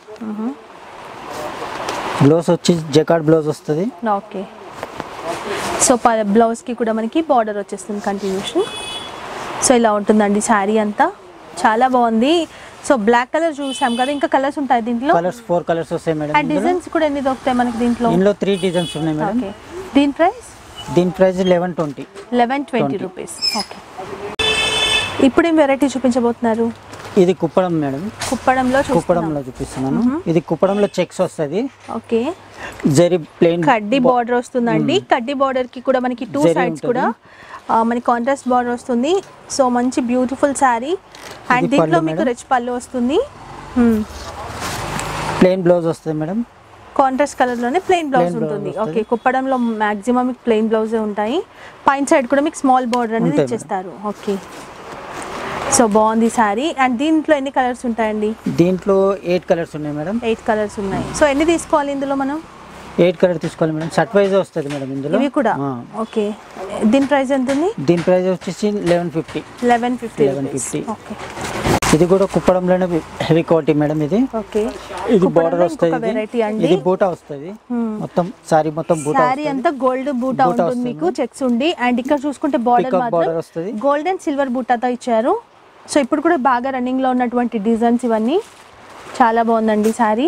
బ్లౌజ్ వచ్చి జకాడ్ బ్లౌజ్ వస్తుంది ఓకే సో ప బ్లౌజ్కి కూడా మనకి బార్డర్ వచ్చేస్తుంది కంటిన్యూషన్ సో ఇలా ఉంటుందండి శారీ అంతా చాలా బాగుంది సో బ్లాక్ కలర్ చూసాం కదా ఇంకా కలర్స్ ఉంటాయి దీంట్లో కలర్స్ ఫోర్ కలర్స్ వస్తాయి మేడం అండ్ ఇందులో. డిజైన్స్ కూడా ఎన్ని దొరుకుతాయి మనకి దీంట్లో ఇందులో త్రీ డిజైన్స్ ఉన్నాయి మేడం ఓకే దీని ప్రైస్ దీని price eleven twenty eleven twenty 20. Rupees okay ఇప్పుడు ఏం వెరైటీ చూపించబోతున్నారు ఇది కుప్పడం మేడం కుప్పడంలో కుప్పడంలో చూపిస్తున్నాను ఇది కుప్పడంలో చెక్స్ వస్తుంది ఓకే జరీ ప్లెయిన్ కడ్డీ బార్డర్ వస్తుందండి కడ్డీ బార్డర్ కి కూడా మనకి టూ జరీ సైడ్స్ ఉంటుంది. కూడా ఆ, మనకి కాంట్రాస్ట్ బార్డర్ వస్తుంది సో మంచి బ్యూటిఫుల్ శారీ అండ్ ఇది దీంట్లో పళ్ళు మీకు మేడం. రిచ్ పళ్ళు వస్తుంది ప్లెయిన్ బ్లౌజ్ వస్తుంది మేడం కాంట్రాస్ట్ కలర్ లోనే ప్లెయిన్ బ్లౌజ్ Plain blouse ఉంటుంది వస్తుంది. ఓకే కుప్పడంలో మాక్సిమం మీకు ప్లెయిన్ బ్లౌజే ఉంటాయి పైన సైడ్ కూడా మీకు స్మాల్ బార్డర్ అనేది ఉంటాయి ఇచ్చేస్తారు ఓకే సో బాగుంది శారీ అండ్ దీంట్లో ఎన్ని కలర్స్ ఉంటాయండి దీంట్లో ఎయిట్ కలర్స్ ఉన్నాయి మేడం ఎయిట్ కలర్స్ ఉన్నాయి సో ఎన్ని తీసుకోవాలి ఇందులో మనం ఎయిట్ కలర్ తీసుకోవాలి మేడం షర్ట్ వైజ్ వస్తుంది మేడం ఇందులో ఇవి కూడా ఆ. ఓకే దీని ప్రైస్ ఎంత ఉంది దీని ప్రైస్ వచ్చేసి eleven fifty eleven fifty 11.50. Okay ఇది కూడా కుప్పడంలోనే హెవీ క్వాలిటీ మేడం ఇది ఓకే ఇది బార్డర్ కుప్పడంలో వస్తుంది ఇంకొక వెరైటీ అండి ఇది బూటా వస్తుంది మొత్తం సారీ మొత్తం బూటా శారీ అంతా గోల్డ్ బూటా బూటా ఉంటుంది మీకు చెక్స్ ఉండి అండ్ ఇక్కడ చూసుకుంటే బార్డర్ Peacock border మాత్రం వస్తది. గోల్డ్ అండ్ సిల్వర్ బూటాతో ఇచ్చారు సో ఇప్పుడు కూడా బాగా రన్నింగ్ లో ఉన్నటువంటి డిజైన్స్ ఇవన్నీ చాలా బాగుందండి శారీ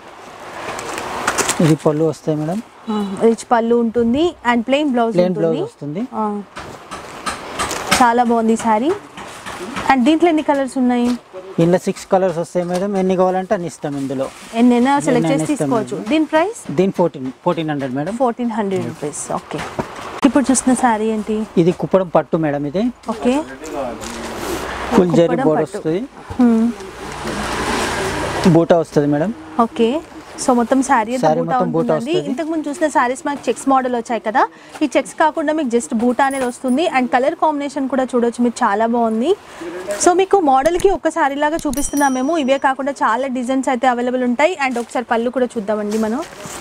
ఇది పళ్ళు వస్తాయి మేడం రిచ్ పళ్ళు ఉంటుంది and plain blouse plain blouse ఉంటుంది వస్తుంది ఆ. చాలా బాగుంది శారీ అండ్ దీంట్లో ఎన్ని కలర్స్ ఉన్నాయి ఇందులో సిక్స్ కలర్స్ వస్తాయి మేడం ఎన్ని కావాలంటే అన్ని ఇస్తాం ఇందులో ఎన్నైనా సెలెక్ట్ చేసి ఎన్నైనా ఇస్తాం తీసుకోవచ్చు మేడం. దీని ప్రైస్ దీని fourteen fourteen hundred madam fourteen hundred rupees okay ఇప్పుడు చూస్తున్న శారీ ఏంటి ఇది కుప్పడం పట్టు మేడం ఇది ఓకే ఫుల్ జరీ కుప్పడం బోర్డర్ పట్టు. వస్తుంది బూటా వస్తుంది మేడం ఓకే సో మొత్తం శారీ అంతా Saree బూటా మొత్తం బూటా ఉంటుందండి వస్తది. ఇంతకు ముందు చూసిన శారీస్ మనకి చెక్స్ మోడల్ వచ్చాయి కదా ఈ చెక్స్ కాకుండా మీకు జస్ట్ బూటా అనేది వస్తుంది అండ్ కలర్ కాంబినేషన్ కూడా చూడొచ్చు మీరు చాలా బాగుంది సో మీకు మోడల్కి ఒక శారీ లాగా చూపిస్తున్నాం మేము ఇవే కాకుండా చాలా డిజైన్స్ అయితే అవైలబుల్ ఉంటాయి అండ్ ఒకసారి పళ్ళు కూడా చూద్దామండి మనం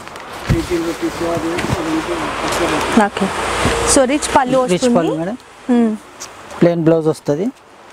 ఓకే సో రిచ్ పళ్ళు రిచ్ వస్తుంది పళ్ళు మేడం Hmm. ప్లేన్ బ్లౌజ్ వస్తుంది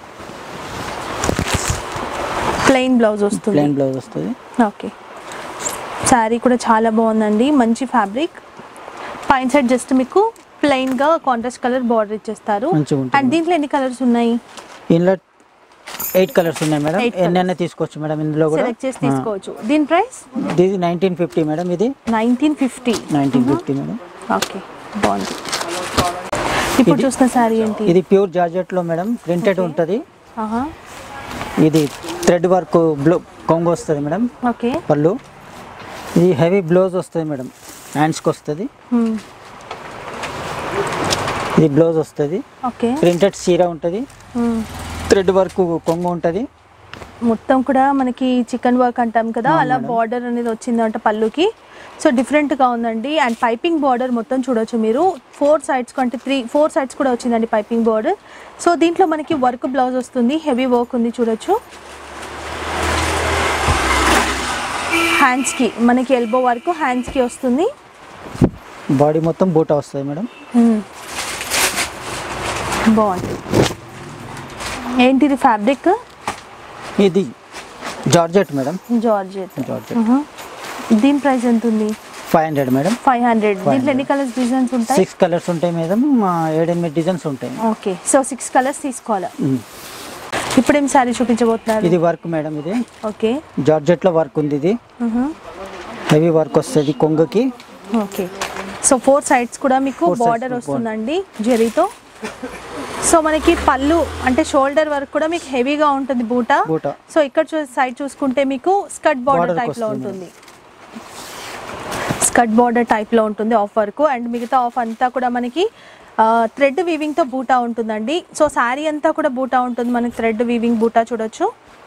ప్లెయిన్ బ్లౌజ్ వస్తుంది ప్లేన్ బ్లౌజ్ వస్తుంది ఓకే శారీ కూడా చాలా బాగుందండి మంచి ఫ్యాబ్రిక్ పైన సైడ్ జస్ట్ మీకు ప్లెయిన్ గా కాంట్రాస్ట్ కలర్ బార్డర్ ఇచ్చేస్తారు మంచిగా ఉంటుంది. అండ్ దీంట్లో ఎన్ని కలర్స్ ఉన్నాయి ఇందులో ఎయిట్ కలర్స్ ఉన్నాయి మేడం Eight ఎన్నైనా తీసుకోవచ్చు మేడం ఇందులో కూడా సెలెక్ట్ చేసి తీసుకోవచ్చు దీని ప్రైస్ ఆ, ఇది నైన్టీన్ ఫిఫ్టీ మేడం ఇది nineteen fifty nineteen fifty madam okay బాగుంది ఇప్పుడు చూస్తున్న శారీ ఏంటి ఇది ప్యూర్ జార్జెట్లో మేడం ప్రింటెడ్ ఉంటుంది ఆహా ఇది థ్రెడ్ వర్క్ బ్లౌ కొంగు వస్తుంది మేడం ఓకే పళ్ళు ఇది హెవీ బ్లౌజ్ వస్తుంది మేడం హ్యాండ్స్కి వస్తుంది Hmm. ఇది బ్లౌజ్ వస్తుంది ఓకే ప్రింటెడ్ చీర ఉంటుంది Hmm. థ్రెడ్ వర్క్ కొంగు ఉంటుంది మొత్తం కూడా మనకి చికెన్ వర్క్ అంటాం కదా అలా బార్డర్ అనేది వచ్చిందంట పళ్ళుకి సో డిఫరెంట్గా ఉందండి అండ్ పైపింగ్ బార్డర్ మొత్తం చూడొచ్చు మీరు ఫోర్ సైడ్స్ అంటే త్రీ ఫోర్ సైడ్స్ కూడా వచ్చిందండి పైపింగ్ బార్డర్ సో దీంట్లో మనకి వర్క్ బ్లౌజ్ వస్తుంది హెవీ వర్క్ ఉంది చూడొచ్చు హ్యాండ్స్కి మనకి ఎల్బో వరకు హ్యాండ్స్కి వస్తుంది బాడీ మొత్తం బూటా వస్తుంది మేడం మ్మ్. బాగుంది ఏంటిది ఫ్యాబ్రిక్ ఇది జార్జెట్ మేడం జార్జెట్ జార్జెట్ దీని ప్రైస్ ఎంత ఉంది five hundred madam five hundred దీంట్లో ఎన్ని కలర్స్ డిజైన్స్ ఉంటాయి సిక్స్ కలర్స్ ఉంటాయి మేడం మా ఏడెనిమిది డిజైన్స్ ఉంటాయి ఓకే సో సిక్స్ కలర్స్ తీసుకోవాలి మ్మ్. ఇప్పుడు ఏం శారీ చూపించబోతున్నారు ఇది వర్క్ మేడం ఇది ఓకే జార్జెట్లో వర్క్ ఉంది ఇది హెవీ వర్క్ వస్తుంది కొంగుకి ఓకే సో ఫోర్ సైడ్స్ కూడా మీకు Four sides బార్డర్ కూడా వస్తుందండి జరీతో సో మనకి పళ్ళు అంటే షోల్డర్ వరకు కూడా మీకు హెవీగా ఉంటుంది బూట బూట. సో ఇక్కడ చూ సైడ్ చూసుకుంటే మీకు స్కర్ట్ బార్డర్ Border టైప్ లో వస్తుంది. ఉంటుంది స్కర్ట్ బార్డర్ టైప్ లో ఉంటుంది ఆఫ్ వర్క్ అండ్ మిగతా ఆఫ్ అంతా కూడా మనకి థ్రెడ్ వీవింగ్ తో బూటా ఉంటుందండి సో శారీ అంతా కూడా బూటా ఉంటుంది మనకి థ్రెడ్ వీవింగ్ బూటా చూడొచ్చు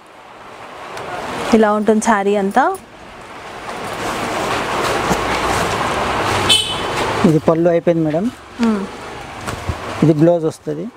ఇలా ఉంటుంది శారీ అంతా ఇది పళ్ళు అయిపోయింది మేడం మ్మ్. ఇది బ్లౌజ్ వస్తుంది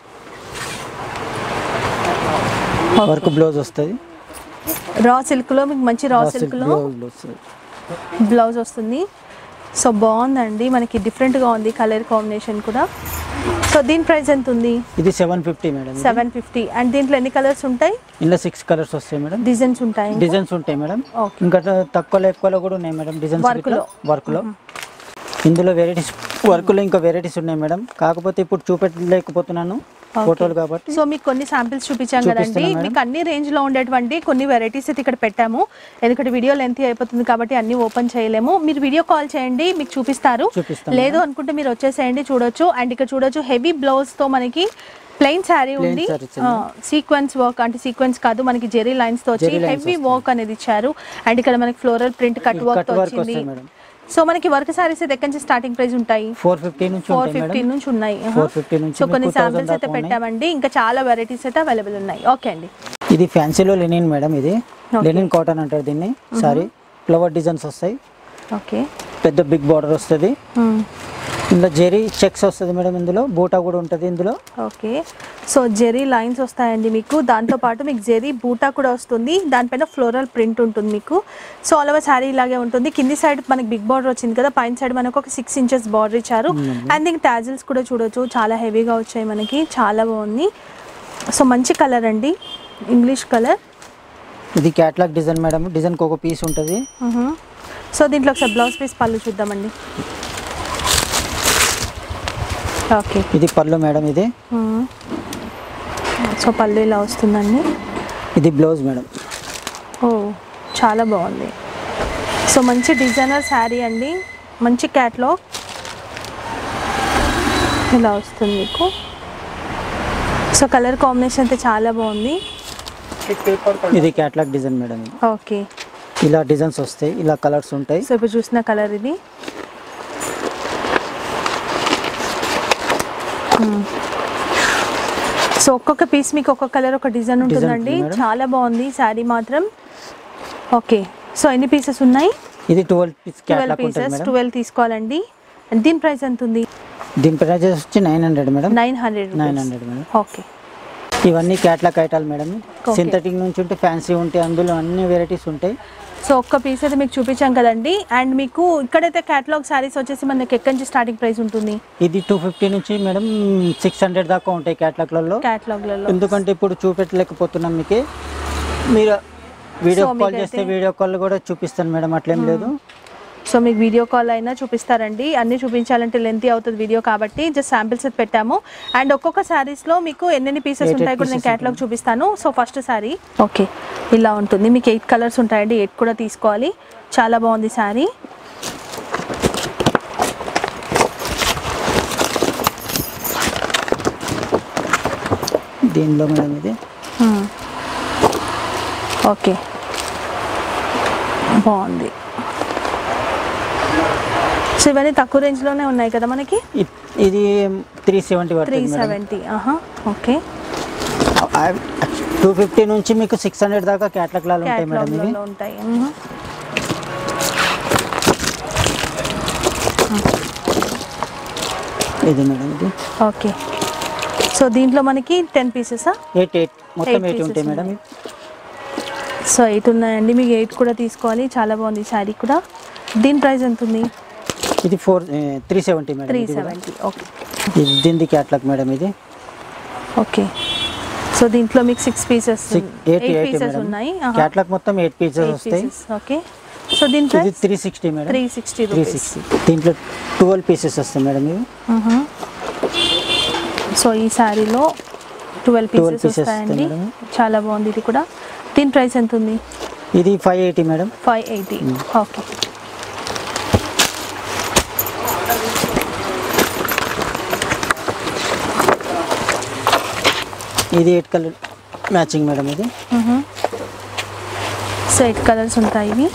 వర్క్ బ్లౌజ్ వస్తుంది రా సిల్క్ లో మీకు మంచి రా సిల్క్ లో బ్లౌజ్ వస్తుంది బ్లౌజ్ వస్తుంది సో బాగుందండి మనకి డిఫరెంట్గా ఉంది కలర్ కాంబినేషన్ కూడా సో దీని ప్రైస్ ఎంత ఉంది ఇది సెవెన్ ఫిఫ్టీ మేడం ఇది. సెవెన్ ఫిఫ్టీ అండ్ దీంట్లో ఎన్ని కలర్స్ ఉంటాయి ఇందులో సిక్స్ కలర్స్ వస్తాయి మేడం డిజైన్స్ ఉంటాయి డిజైన్స్ ఉంటాయి మేడం Okay. ఇంకా తక్కువలో ఎక్కువలో కూడా ఉన్నాయి మేడం డిజైన్స్ Work లో. వర్క్లో ఇందులో వెరైటీస్ వర్క్లో ఇంకా వెరైటీస్ ఉన్నాయి మేడం కాకపోతే ఇప్పుడు చూపెట్టలేకపోతున్నాను ఫోటోలు కాబట్టి సో మీకు కొన్ని శాంపిల్స్ చూపించాం కదండి చూపిస్తున్నాం మేడం. మీకు అన్ని రేంజ్ లో ఉండేటువంటి కొన్ని వెరైటీస్ అయితే ఇక్కడ పెట్టాము ఎందుకంటే వీడియో లెంత్ అయిపోతుంది కాబట్టి అన్ని ఓపెన్ చేయలేము మీరు వీడియో కాల్ చేయండి మీకు చూపిస్తారు చూపిస్తాం లేదు అనుకుంటే మీరు వచ్చేసేయండి చూడొచ్చు అండ్ ఇక్కడ చూడొచ్చు హెవీ బ్లౌజ్ తో మనకి ప్లెయిన్ శారీ Plain ఉంది saree ఇచ్చింది. సీక్వెన్స్ వర్క్ అంటే సీక్వెన్స్ కాదు మనకి జెరీ లైన్స్ తో వచ్చి Zeri lines హెవీ వస్తాయి. వర్క్ అనేది ఇచ్చారు అండ్ ఇక్కడ మనకి floral print cut work cut తో వర్క్ వచ్చింది వస్తాయి మేడం సో మనకి వర్క్ సారీస్ అయితే ఎక్కడి నుంచి స్టార్టింగ్ ప్రైస్ ఉంటాయి ఫోర్ ఫిఫ్టీ నుంచి ఫోర్ ఉంటాయి ఫిఫ్టీ మేడం నుంచి ఉన్నాయి 450 నుంచి సో కొన్ని మీకు 2000 శాంపిల్స్ అయితే దాకా ఉన్నాయి. పెట్టామండి ఇంకా చాలా వెరైటీస్ అయితే అవైలబుల్ ఉన్నాయి ఓకే అండి ఇది ఫ్యాన్సీలో లెనిన్ మేడం ఇది Okay. లెనిన్ కాటన్ అంటారు దీన్ని సారీ ఫ్లవర్ డిజైన్స్ వస్తాయి ఓకే పెద్ద బిగ్ బార్డర్ వస్తుంది ఇందులో జెరీ చెక్స్ వస్తుంది మేడం ఇందులో బూటా కూడా ఉంటుంది ఇందులో ఓకే సో జెరీ లైన్స్ వస్తాయండి మీకు దాంతో పాటు మీకు జెరీ బూటా కూడా వస్తుంది దానిపైన ఫ్లోరల్ ప్రింట్ ఉంటుంది మీకు సో ఆల్ ఓవర్ శారీ ఇలాగే ఉంటుంది కింది సైడ్ మనకి బిగ్ బార్డర్ వచ్చింది కదా పైన సైడ్ మనకు ఒక సిక్స్ ఇంచెస్ బార్డర్ ఇచ్చారు అండ్ దీనికి టాజిల్స్ కూడా చూడొచ్చు చాలా హెవీగా వచ్చాయి మనకి చాలా బాగుంది సో మంచి కలర్ అండి ఇంగ్లీష్ కలర్ ఇది క్యాట్లాగ్ డిజైన్ మేడం డిజైన్కి ఒక పీస్ ఉంటుంది మ్మ్. సో దీంట్లో ఒకసారి బ్లౌజ్ పీస్ పళ్ళు చూద్దామండి ఓకే ఇది పళ్ళు మేడం ఇది మ్మ్. సో పళ్ళు ఇలా వస్తుందండి ఇది బ్లౌజ్ మేడం ఓ చాలా బాగుంది సో మంచి డిజైనర్ శారీ అండి మంచి క్యాట్లాగ్ ఇలా వస్తుంది మీకు సో కలర్ కాంబినేషన్ అయితే చాలా బాగుంది ఇది క్యాట్లాగ్ డిజైన్ మేడం ఇది. ఓకే ఇలా డిజైన్స్ వస్తాయి ఇలా కలర్స్ ఉంటాయి సో ఇప్పుడు చూసిన కలర్ ఇది మ్మ్. సో ఒక్కొక్క పీస్ మీకు ఒక్కొక్క కలర్ ఒక డిజైన్ ఉంటుందండి ఉంటుంది మేడం. చాలా బాగుంది శారీ మాత్రం ఓకే సో ఎన్ని పీసెస్ ఉన్నాయి ఇది ట్వెల్వ్ పీస్ ట్వెల్వ్ క్యాట్లాగ్ ఉంటుంది పీసెస్ మేడం ట్వెల్వ్ తీసుకోవాలండి దీని ప్రైస్ ఎంత ఉంది దీని ప్రైస్ వచ్చి nine hundred madam nine hundred nine hundred madam okay ఇవన్నీ క్యాట్లాగ్ ఐటాలు మేడం Okay. సింథటిక్ నుంచి ఉంటే ఫ్యాన్సీ ఉంటాయి అందులో అన్ని వెరైటీస్ ఉంటాయి సో ఒక్క పీస్ అయితే మీకు చూపించాం కదండి అండ్ మీకు ఇక్కడైతే క్యాటలాగ్ శారీస్ వచ్చేసి మనకి ఎక్కడి నుంచి స్టార్టింగ్ ప్రైస్ ఉంటుంది ఇది టూ ఫిఫ్టీ నుంచి మేడం సిక్స్ హండ్రెడ్ దాకా ఉంటాయి క్యాట్లాగ్లలో క్యాటలాగ్లలో ఎందుకంటే ఇప్పుడు చూపెట్టలేకపోతున్నాం మీకు మీరు వీడియో So, కాల్ మీకైతే- చేస్తే వీడియో కాల్ కూడా చూపిస్తాను మేడం అట్లేం లేదు సో మీకు వీడియో కాల్ అయినా చూపిస్తారండి అన్నీ చూపించాలంటే లెంతీ అవుతుంది వీడియో కాబట్టి జస్ట్ శాంపిల్స్ అయితే పెట్టాము అండ్ ఒక్కొక్క శారీస్లో మీకు ఎన్నెన్ని పీసెస్ Eight, eight ఉంటాయి కూడా నేను pieces క్యాటలాగ్ చూపిస్తాను సో ఫస్ట్ శారీ ఓకే ఇలా ఉంటుంది మీకు ఎయిట్ కలర్స్ ఉంటాయండి ఎయిట్ కూడా తీసుకోవాలి చాలా బాగుంది శారీ దీనిలో మేడం ఇది ఓకే బాగుంది సో ఇవన్నీ తక్కువ రేంజ్లోనే ఉన్నాయి కదా మనకి ఇ- ఇది త్రీ సెవెంటీ త్రీ పడుతుంది మేడం సెవెంటీ ఆహా ఓకే టూ ఫిఫ్టీ నుంచి మీకు సిక్స్ హండ్రెడ్ దాకా క్యాట్లాగ్ లాలు ఉంటాయి మేడం ఇవి క్యాటలాగ్లలో ఉంటాయి మ్మ్. ఇది మేడం ఇది ఓకే సో దీంట్లో మనకి టెన్ పీసెసా ఎయిట్ ఎయిట్ మొత్తం Eight ఎయిట్ pieces ఉంటాయి మేడం ఉన్నాయి. సో ఎయిట్ ఉన్నాయండి మీకు ఎయిట్ కూడా తీసుకోవాలి చాలా బాగుంది శారీ కూడా దీని ప్రైస్ ఎంత ఉంది ఇది four three seventy madam three ఇది కూడా. సెవెంటీ ఓకే ఇది దీనిది క్యాట్లాగ్ మేడం ఇది ఓకే సో దీంట్లో మీకు six pieces six eight eight eight pieces madam ఉన్నాయి క్యాట్లాగ్ మొత్తం ఎయిట్ పీసెస్ ఎయిట్ వస్తాయి పీసెస్ ఓకే సో దీని ఇది price three sixty madam three sixty three rupees sixty దీంట్లో ట్వెల్వ్ పీసెస్ వస్తాయి మేడం ఇవి సో ఈ శారీలో ట్వెల్వ్ 12 పీసెస్ pieces వస్తాయండి వస్తాయి మేడం. చాలా బాగుంది ఇది కూడా దీని ప్రైస్ ఎంత ఉంది ఇది five eighty madam five eighty okay ఇది ఎయిట్ కలర్ మ్యాచింగ్ మేడం ఇది సో ఎయిట్ కలర్స్ ఉంటాయి ఇవి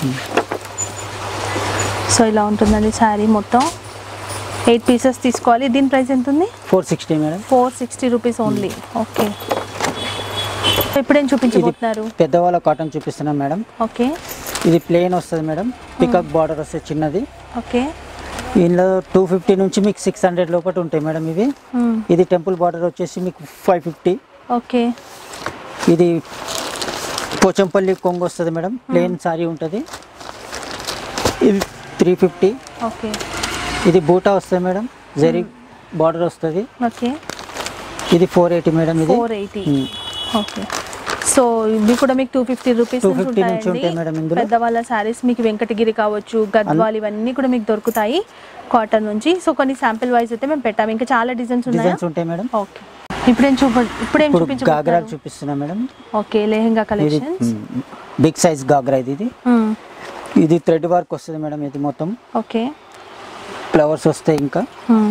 సో ఇలా ఉంటుందండి శారీ మొత్తం ఎయిట్ పీసెస్ తీసుకోవాలి దీని ప్రైస్ ఎంత ఉంది four sixty madam four sixty rupees only okay ఇప్పుడేం చూపించబోతున్నారు పెద్దవాళ్ళ కాటన్ చూపిస్తున్నాం మేడం ఓకే ఇది ప్లెయిన్ వస్తుంది మేడం పికప్ బార్డర్ వస్తుంది చిన్నది ఓకే ఇందులో టూ ఫిఫ్టీ నుంచి మీకు సిక్స్ హండ్రెడ్ లోపల ఉంటాయి మేడం ఇవి ఇది టెంపుల్ బార్డర్ వచ్చేసి మీకు ఫైవ్ ఫిఫ్టీ ఓకే ఇది పోచంపల్లి కొంగు వస్తుంది మేడం ప్లెయిన్ సారీ ఉంటుంది ఇది త్రీ ఫిఫ్టీ ఓకే ఇది బూటా వస్తుంది మేడం జరీ బార్డర్ వస్తుంది ఓకే ఇది ఫోర్ ఎయిటీ మేడం ఇది ఫోర్ ఎయిటీ మ్మ్. ఓకే సో ఇవి కూడా మీకు టూ ఫిఫ్టీ రూపీస్ 250 నుంచి ఉంటాయి మేడం ఇందులో. పెద్దవాళ్ళ శారీస్ మీకు వెంకటగిరి కావచ్చు గద్వాల్ ఇవన్నీ కూడా మీకు దొరుకుతాయి కాటన్ నుంచి సో కొన్ని శాంపిల్ వైజ్ అయితే మేము పెట్టాము ఇంకా చాలా డిజైన్స్ ఉన్నాయా డిజైన్స్ ఉంటాయి మేడం ఓకే ఇప్పుడేం చూప ఇప్పుడేం ఇప్పుడు గాగ్రా చూపించబోతున్నారు చూపిస్తున్నా మేడం ఓకే లెహెంగా ఇది కలెక్షన్స్ బిగ్ సైజ్ గాగ్రా ఇది ఇది ఇది థ్రెడ్ వర్క్ వస్తుంది మేడం ఇది మొత్తం ఓకే ఫ్లవర్స్ వస్తాయి ఇంకా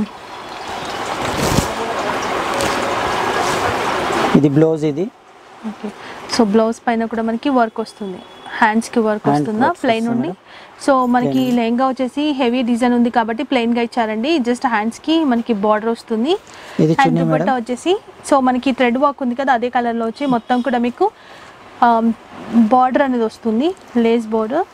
ఇది బ్లౌజ్ ఇది ఓకే సో బ్లౌజ్ పైన కూడా మనకి వర్క్ వస్తుంది హ్యాండ్స్ కి వర్క్ Hand వస్తుందా works ప్లెయిన్ వస్తుంది ఉండి సో మనకి లెహంగా వచ్చేసి హెవీ డిజైన్ ఉంది కాబట్టి ప్లెయిన్ గా ఇచ్చారండి జస్ట్ హ్యాండ్స్ కి మనకి బార్డర్ వస్తుంది ఇది అండ్ చున్నీ దుపట్టా మేడం వచ్చేసి సో మనకి థ్రెడ్ వర్క్ ఉంది కదా అదే కలర్ లో వచ్చి మొత్తం కూడా మీకు బార్డర్ అనేది వస్తుంది లేస్ బార్డర్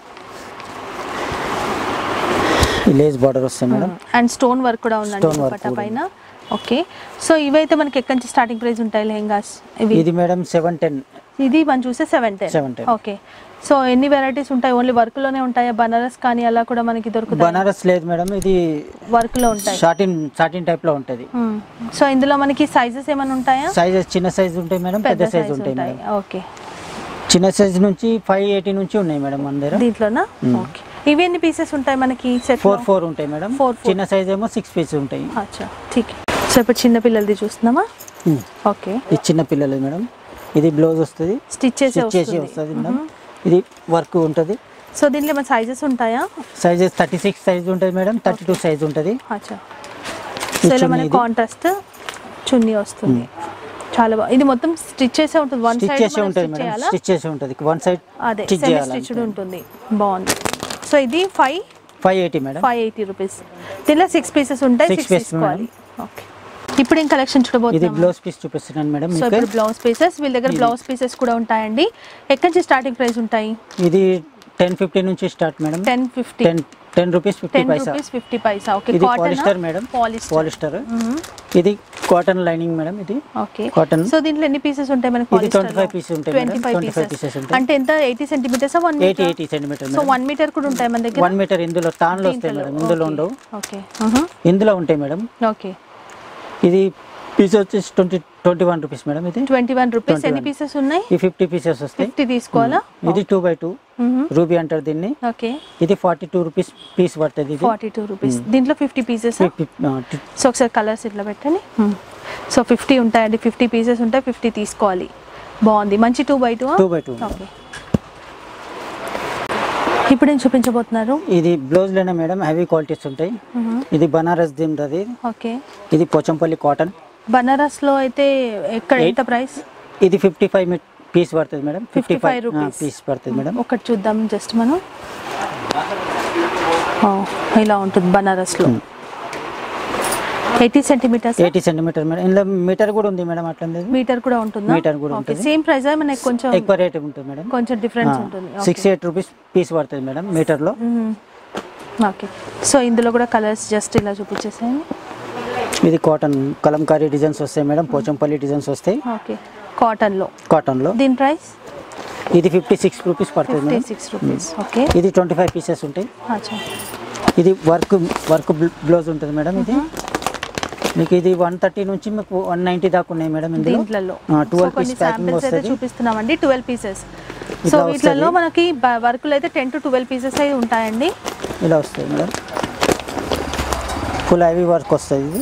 లేస్ బార్డర్ వస్తుంది మేడం అండ్ స్టోన్ వర్క్ కూడా ఉందండి Stone work దుపట్టా కూడా పైన ఓకే సో ఇవైతే మనకి ఎక్కడి నుంచి స్టార్టింగ్ ప్రైస్ ఉంటాయి లెహంగాస్ ఇవి ఇది మేడం సెవెన్ టెన్ ఇది మనం చూస్తే సెవెన్ టెన్ 710. ఓకే సో ఎన్ని వెరైటీస్ ఉంటాయి ఓన్లీ వర్క్ లోనే ఉంటాయా బనారస్ కానీ అలా కూడా మనకి దొరుకుతాయి బనారస్ లేదు మేడం ఇది వర్క్ లో ఉంటాయి షార్టిన్ షార్టిన్ టైప్ లో ఉంటుంది సో ఇందులో మనకి సైజెస్ ఏమైనా ఉంటాయా సైజెస్ చిన్న సైజ్ ఉంటాయి మేడం పెద్ద సైజ్ ఉంటాయి మేడం ఓకే చిన్న సైజ్ నుంచి ఫైవ్ ఎయిటీ నుంచి ఉన్నాయి మేడం మన దగ్గర దీంట్లోనా ఓకే ఇవి ఎన్ని పీసెస్ ఉంటాయి మనకి సెట్ ఫోర్ ఫోర్ ఉంటాయి మేడం Four, four. చిన్న సైజ్ ఏమో సిక్స్ పీస్ ఉంటాయి అచ్చా ఠీక్ సో ఇప్పుడు చిన్న పిల్లలది చూస్తున్నామా ఉమ్. ఓకే ఇది చిన్న పిల్లలు మేడం ఇది బ్లౌజ్ వస్తుంది స్టిచ్ చేసి స్టిచ్ చేసి వస్తుంది వస్తుంది మేడం ఇది వర్క్ ఉంటుంది సో దీంట్లో ఏమైనా సైజెస్ ఉంటాయా సైజెస్ థర్టీ సిక్స్ సైజ్ ఉంటుంది మేడం థర్టీ టూ సైజ్ ఉంటుంది అచ్చా ఈ సో ఇలా చున్నీ మనకి ఇది. కాంట్రాస్ట్ చున్నీ వస్తుంది చాలా బాగా ఇది మొత్తం స్టిచ్ చేసే ఉంటుంది వన్ స్టిచ్ సైడ్ చేసి ఉంటుంది మేడం చేయాలా స్టిచ్ చేసి ఉంటుంది వన్ సైడ్ అదే స్టిచ్ సెమీ చేయాలి స్టిచ్డ్ ఉంటుంది బాగుంది సో ఇది five five eighty madam five eighty rupees దీనిలో సిక్స్ పీసెస్ ఉంటాయి Six సిక్స్ pieces, తీసుకోవాలి ఓకే ఇప్పుడు ఏం కలెక్షన్ ఇది చూడబోతున్నాం బ్లౌజ్ పీస్ చూపిస్తున్నాను మేడం సో మీకు ఇప్పుడు బ్లౌజ్ పీసెస్ వీళ్ళ దగ్గర ఇది. బ్లౌజ్ పీసెస్ కూడా ఉంటాయండి ఎక్కడి నుంచి స్టార్టింగ్ ప్రైస్ ఉంటాయి ఇది టెన్ ఫిఫ్టీ నుంచి start madam ten fifty ten ten rupees fifty ten paisa rupees fifty paisa okay ఇది పాలిస్టర్ మేడం పాలిస్టర్ పాలిస్టర్ ఇది కాటన్ లైనింగ్ మేడం ఇది ఓకే కాటన్ సో దీంట్లో ఎన్ని పీసెస్ ఉంటాయి మనకి ఇది 25 pieces ఉంటాయి మేడం. 25 పీసెస్ pieces ఉంటాయి. అంటే ఎంత eighty centimetres one eighty eighty centimetre so one metre కూడా ఉంటాయి మన దగ్గర వన్ మీటర్ ఇందులో తాన్లో వస్తాయి మేడం ఇందులో ఉండవు ఓకే ఇందులో ఉంటాయి మేడం ఓకే ఇది పీస్ వచ్చేసి twenty twenty one rupees madam ఇది ట్వంటీ వన్ రూపీస్ 21. ఎన్ని పీసెస్ ఉన్నాయి ఈ ఫిఫ్టీ పీసెస్ వస్తాయి ఫిఫ్టీ తీసుకోవాలా ఇది టూ బై టూ రూబీ అంటారు దీన్ని ఓకే ఇది ఫార్టీ టూ రూపీస్ పీస్ పడుతుంది ఇది ఫార్టీ టూ రూపీస్ దీంట్లో ఫిఫ్టీ పీసెస్ ఫిఫ్టీ సో ఒకసారి కలర్స్ ఇట్లా పెట్టండి సో ఫిఫ్టీ ఉంటాయండి ఫిఫ్టీ పీసెస్ ఉంటాయి ఫిఫ్టీ తీసుకోవాలి బాగుంది మంచి two by two two by two okay ఇప్పుడు ఏం చూపించబోతున్నారు ఇది బ్లౌజ్ లోనే మేడం హెవీ క్వాలిటీస్ ఉంటాయి ఇది బనారస్ దిమ్ది ఓకే ఇది పోచంపల్లి కాటన్ బనారస్లో అయితే ఎక్కడ ఎంత ప్రైస్ ఇది ఫిఫ్టీ ఫైవ్ పీస్ పడుతుంది madam fifty 55 five rupees. Piece పడుతుంది మేడం ఒకటి చూద్దాం జస్ట్ మనం ఓ, ఇలా ఉంటుంది బనారస్లో eighty centimetres eighty centimetre madam ఇందులో మీటర్ కూడా ఉంది మేడం అట్లా లేదు మీటర్ కూడా ఉంటుందా మీటర్ కూడా ఓకే ఉంటుంది. సేమ్ ప్రైస్ మనకి కొంచెం ఎక్కువ రేట్ ఉంటుంది మేడం కొంచెం డిఫరెన్స్ ఉంటుంది సిక్స్ ఎయిట్ రూపీస్ పీస్ పడుతుంది మేడం మీటర్లో ఓకే సో ఇందులో కూడా కలర్స్ జస్ట్ ఇలా చూపించేసాను ఇది కాటన్ కలంకారీ డిజైన్స్ వస్తాయి మేడం పోచంపల్లి డిజైన్స్ వస్తాయి ఓకే కాటన్లో కాటన్లో దీని ప్రైస్ ఇది ఫిఫ్టీ సిక్స్ రూపీస్ పడుతుంది fifty madam six rupees okay ఇది ట్వంటీ ఫైవ్ పీసెస్ ఉంటాయి అచ్చా ఇది వర్క్ వర్క్ బ్లౌజ్ ఉంటుంది మేడం ఇది మీకు ఇది వన్ థర్టీ నుంచి మీకు వన్ నైంటీ దాకా ఉన్నాయి మేడం ఇందులో దీంట్లలో ట్వెల్వ్ కొన్ని పీస్ ప్యాకింగ్ శాంపిల్స్ అయితే వస్తుంది చూపిస్తున్నామండి ట్వెల్వ్ పీసెస్ సో ఇట్లా వీటిలలో వస్తది. మనకి వర్కులు అయితే టెన్ టు ట్వెల్వ్ పీసెస్ అయితే ఉంటాయండి ఇలా వస్తుంది మేడం ఫుల్ హెవీ వర్క్ వస్తుంది ఇది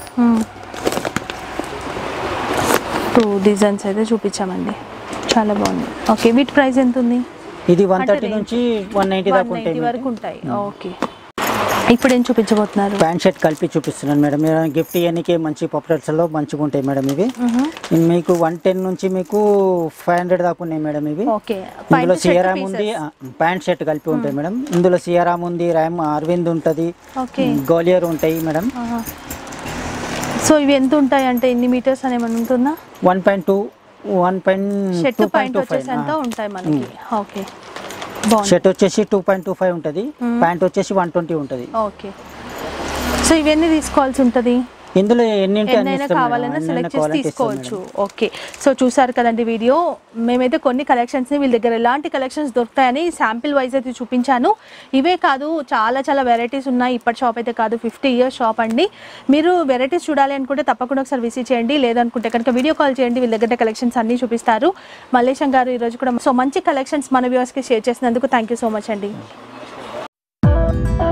టూ డిజైన్స్ అయితే చూపించామండి చాలా బాగుంది ఓకే వీటి ప్రైస్ ఎంత ఉంది ఇది వన్ అంటే థర్టీ range? నుంచి వన్ నైంటీ దాకా వన్ ఉంటాయి వరకు ఉంటాయి ఓకే ఇప్పుడు ఏం చూపించబోతున్నారు ప్యాంట్ షర్ట్ కలిపి చూపిస్తున్నాను మేడం మీరు గిఫ్ట్ ఇవన్నీకి మంచి పాపులర్స్లో మంచిగా ఉంటాయి మేడం ఇవి మీకు వన్ టెన్ నుంచి మీకు ఫైవ్ హండ్రెడ్ దాకా ఉన్నాయి మేడం ఇవి ఓకే ఇందులో సియరామ్ ఉంది ప్యాంట్ షర్ట్ కలిపి ఉంటాయి మేడం ఇందులో సియరామ్ ఉంది ర్యామ్ అరవింద్ ఉంటుంది ఓకే గోలియర్ ఉంటాయి మేడం సో ఇవి ఎంత ఉంటాయి అంటే ఎన్ని మీటర్స్ అని ఏమైనా ఉంటుందా one point two one point shirt two point point two వచ్చేసి ఎంత ఫైవ్ ఉంటాయి మనకి ఓకే బాగుంది షర్ట్ వచ్చేసి టూ పాయింట్ టూ ఫైవ్ ఉంటుంది ప్యాంట్ వచ్చేసి వన్ ట్వంటీ ఉంటుంది ఓకే సో ఇవన్నీ తీసుకోవాల్సి ఉంటుంది ఇందులో ఎన్ని ఉంటే అన్ని ఎన్నైనా ఇస్తాం మేడం. కావాలన్నా ఎన్నైనా సెలెక్ట్ చేసి కావాలంటే ఇస్తాం తీసుకోవచ్చు మేడం. ఓకే సో చూసారు కదండి వీడియో మేమైతే కొన్ని కలెక్షన్స్ని వీళ్ళ దగ్గర ఎలాంటి కలెక్షన్స్ దొరుకుతాయని శాంపిల్ వైజ్ అయితే చూపించాను ఇవే కాదు చాలా చాలా వెరైటీస్ ఉన్నాయి ఇప్పటి షాప్ అయితే కాదు ఫిఫ్టీ ఇయర్స్ షాప్ అండి మీరు వెరైటీస్ చూడాలి అనుకుంటే తప్పకుండా ఒకసారి విజిట్ చేయండి లేదనుకుంటే కనుక వీడియో కాల్ చేయండి వీళ్ళ దగ్గర కలెక్షన్స్ అన్నీ చూపిస్తారు మల్లేశం గారు ఈరోజు కూడా సో మంచి కలెక్షన్స్ మన వ్యూవర్స్కి షేర్ చేసినందుకు థ్యాంక్ యూ సో మచ్ అండి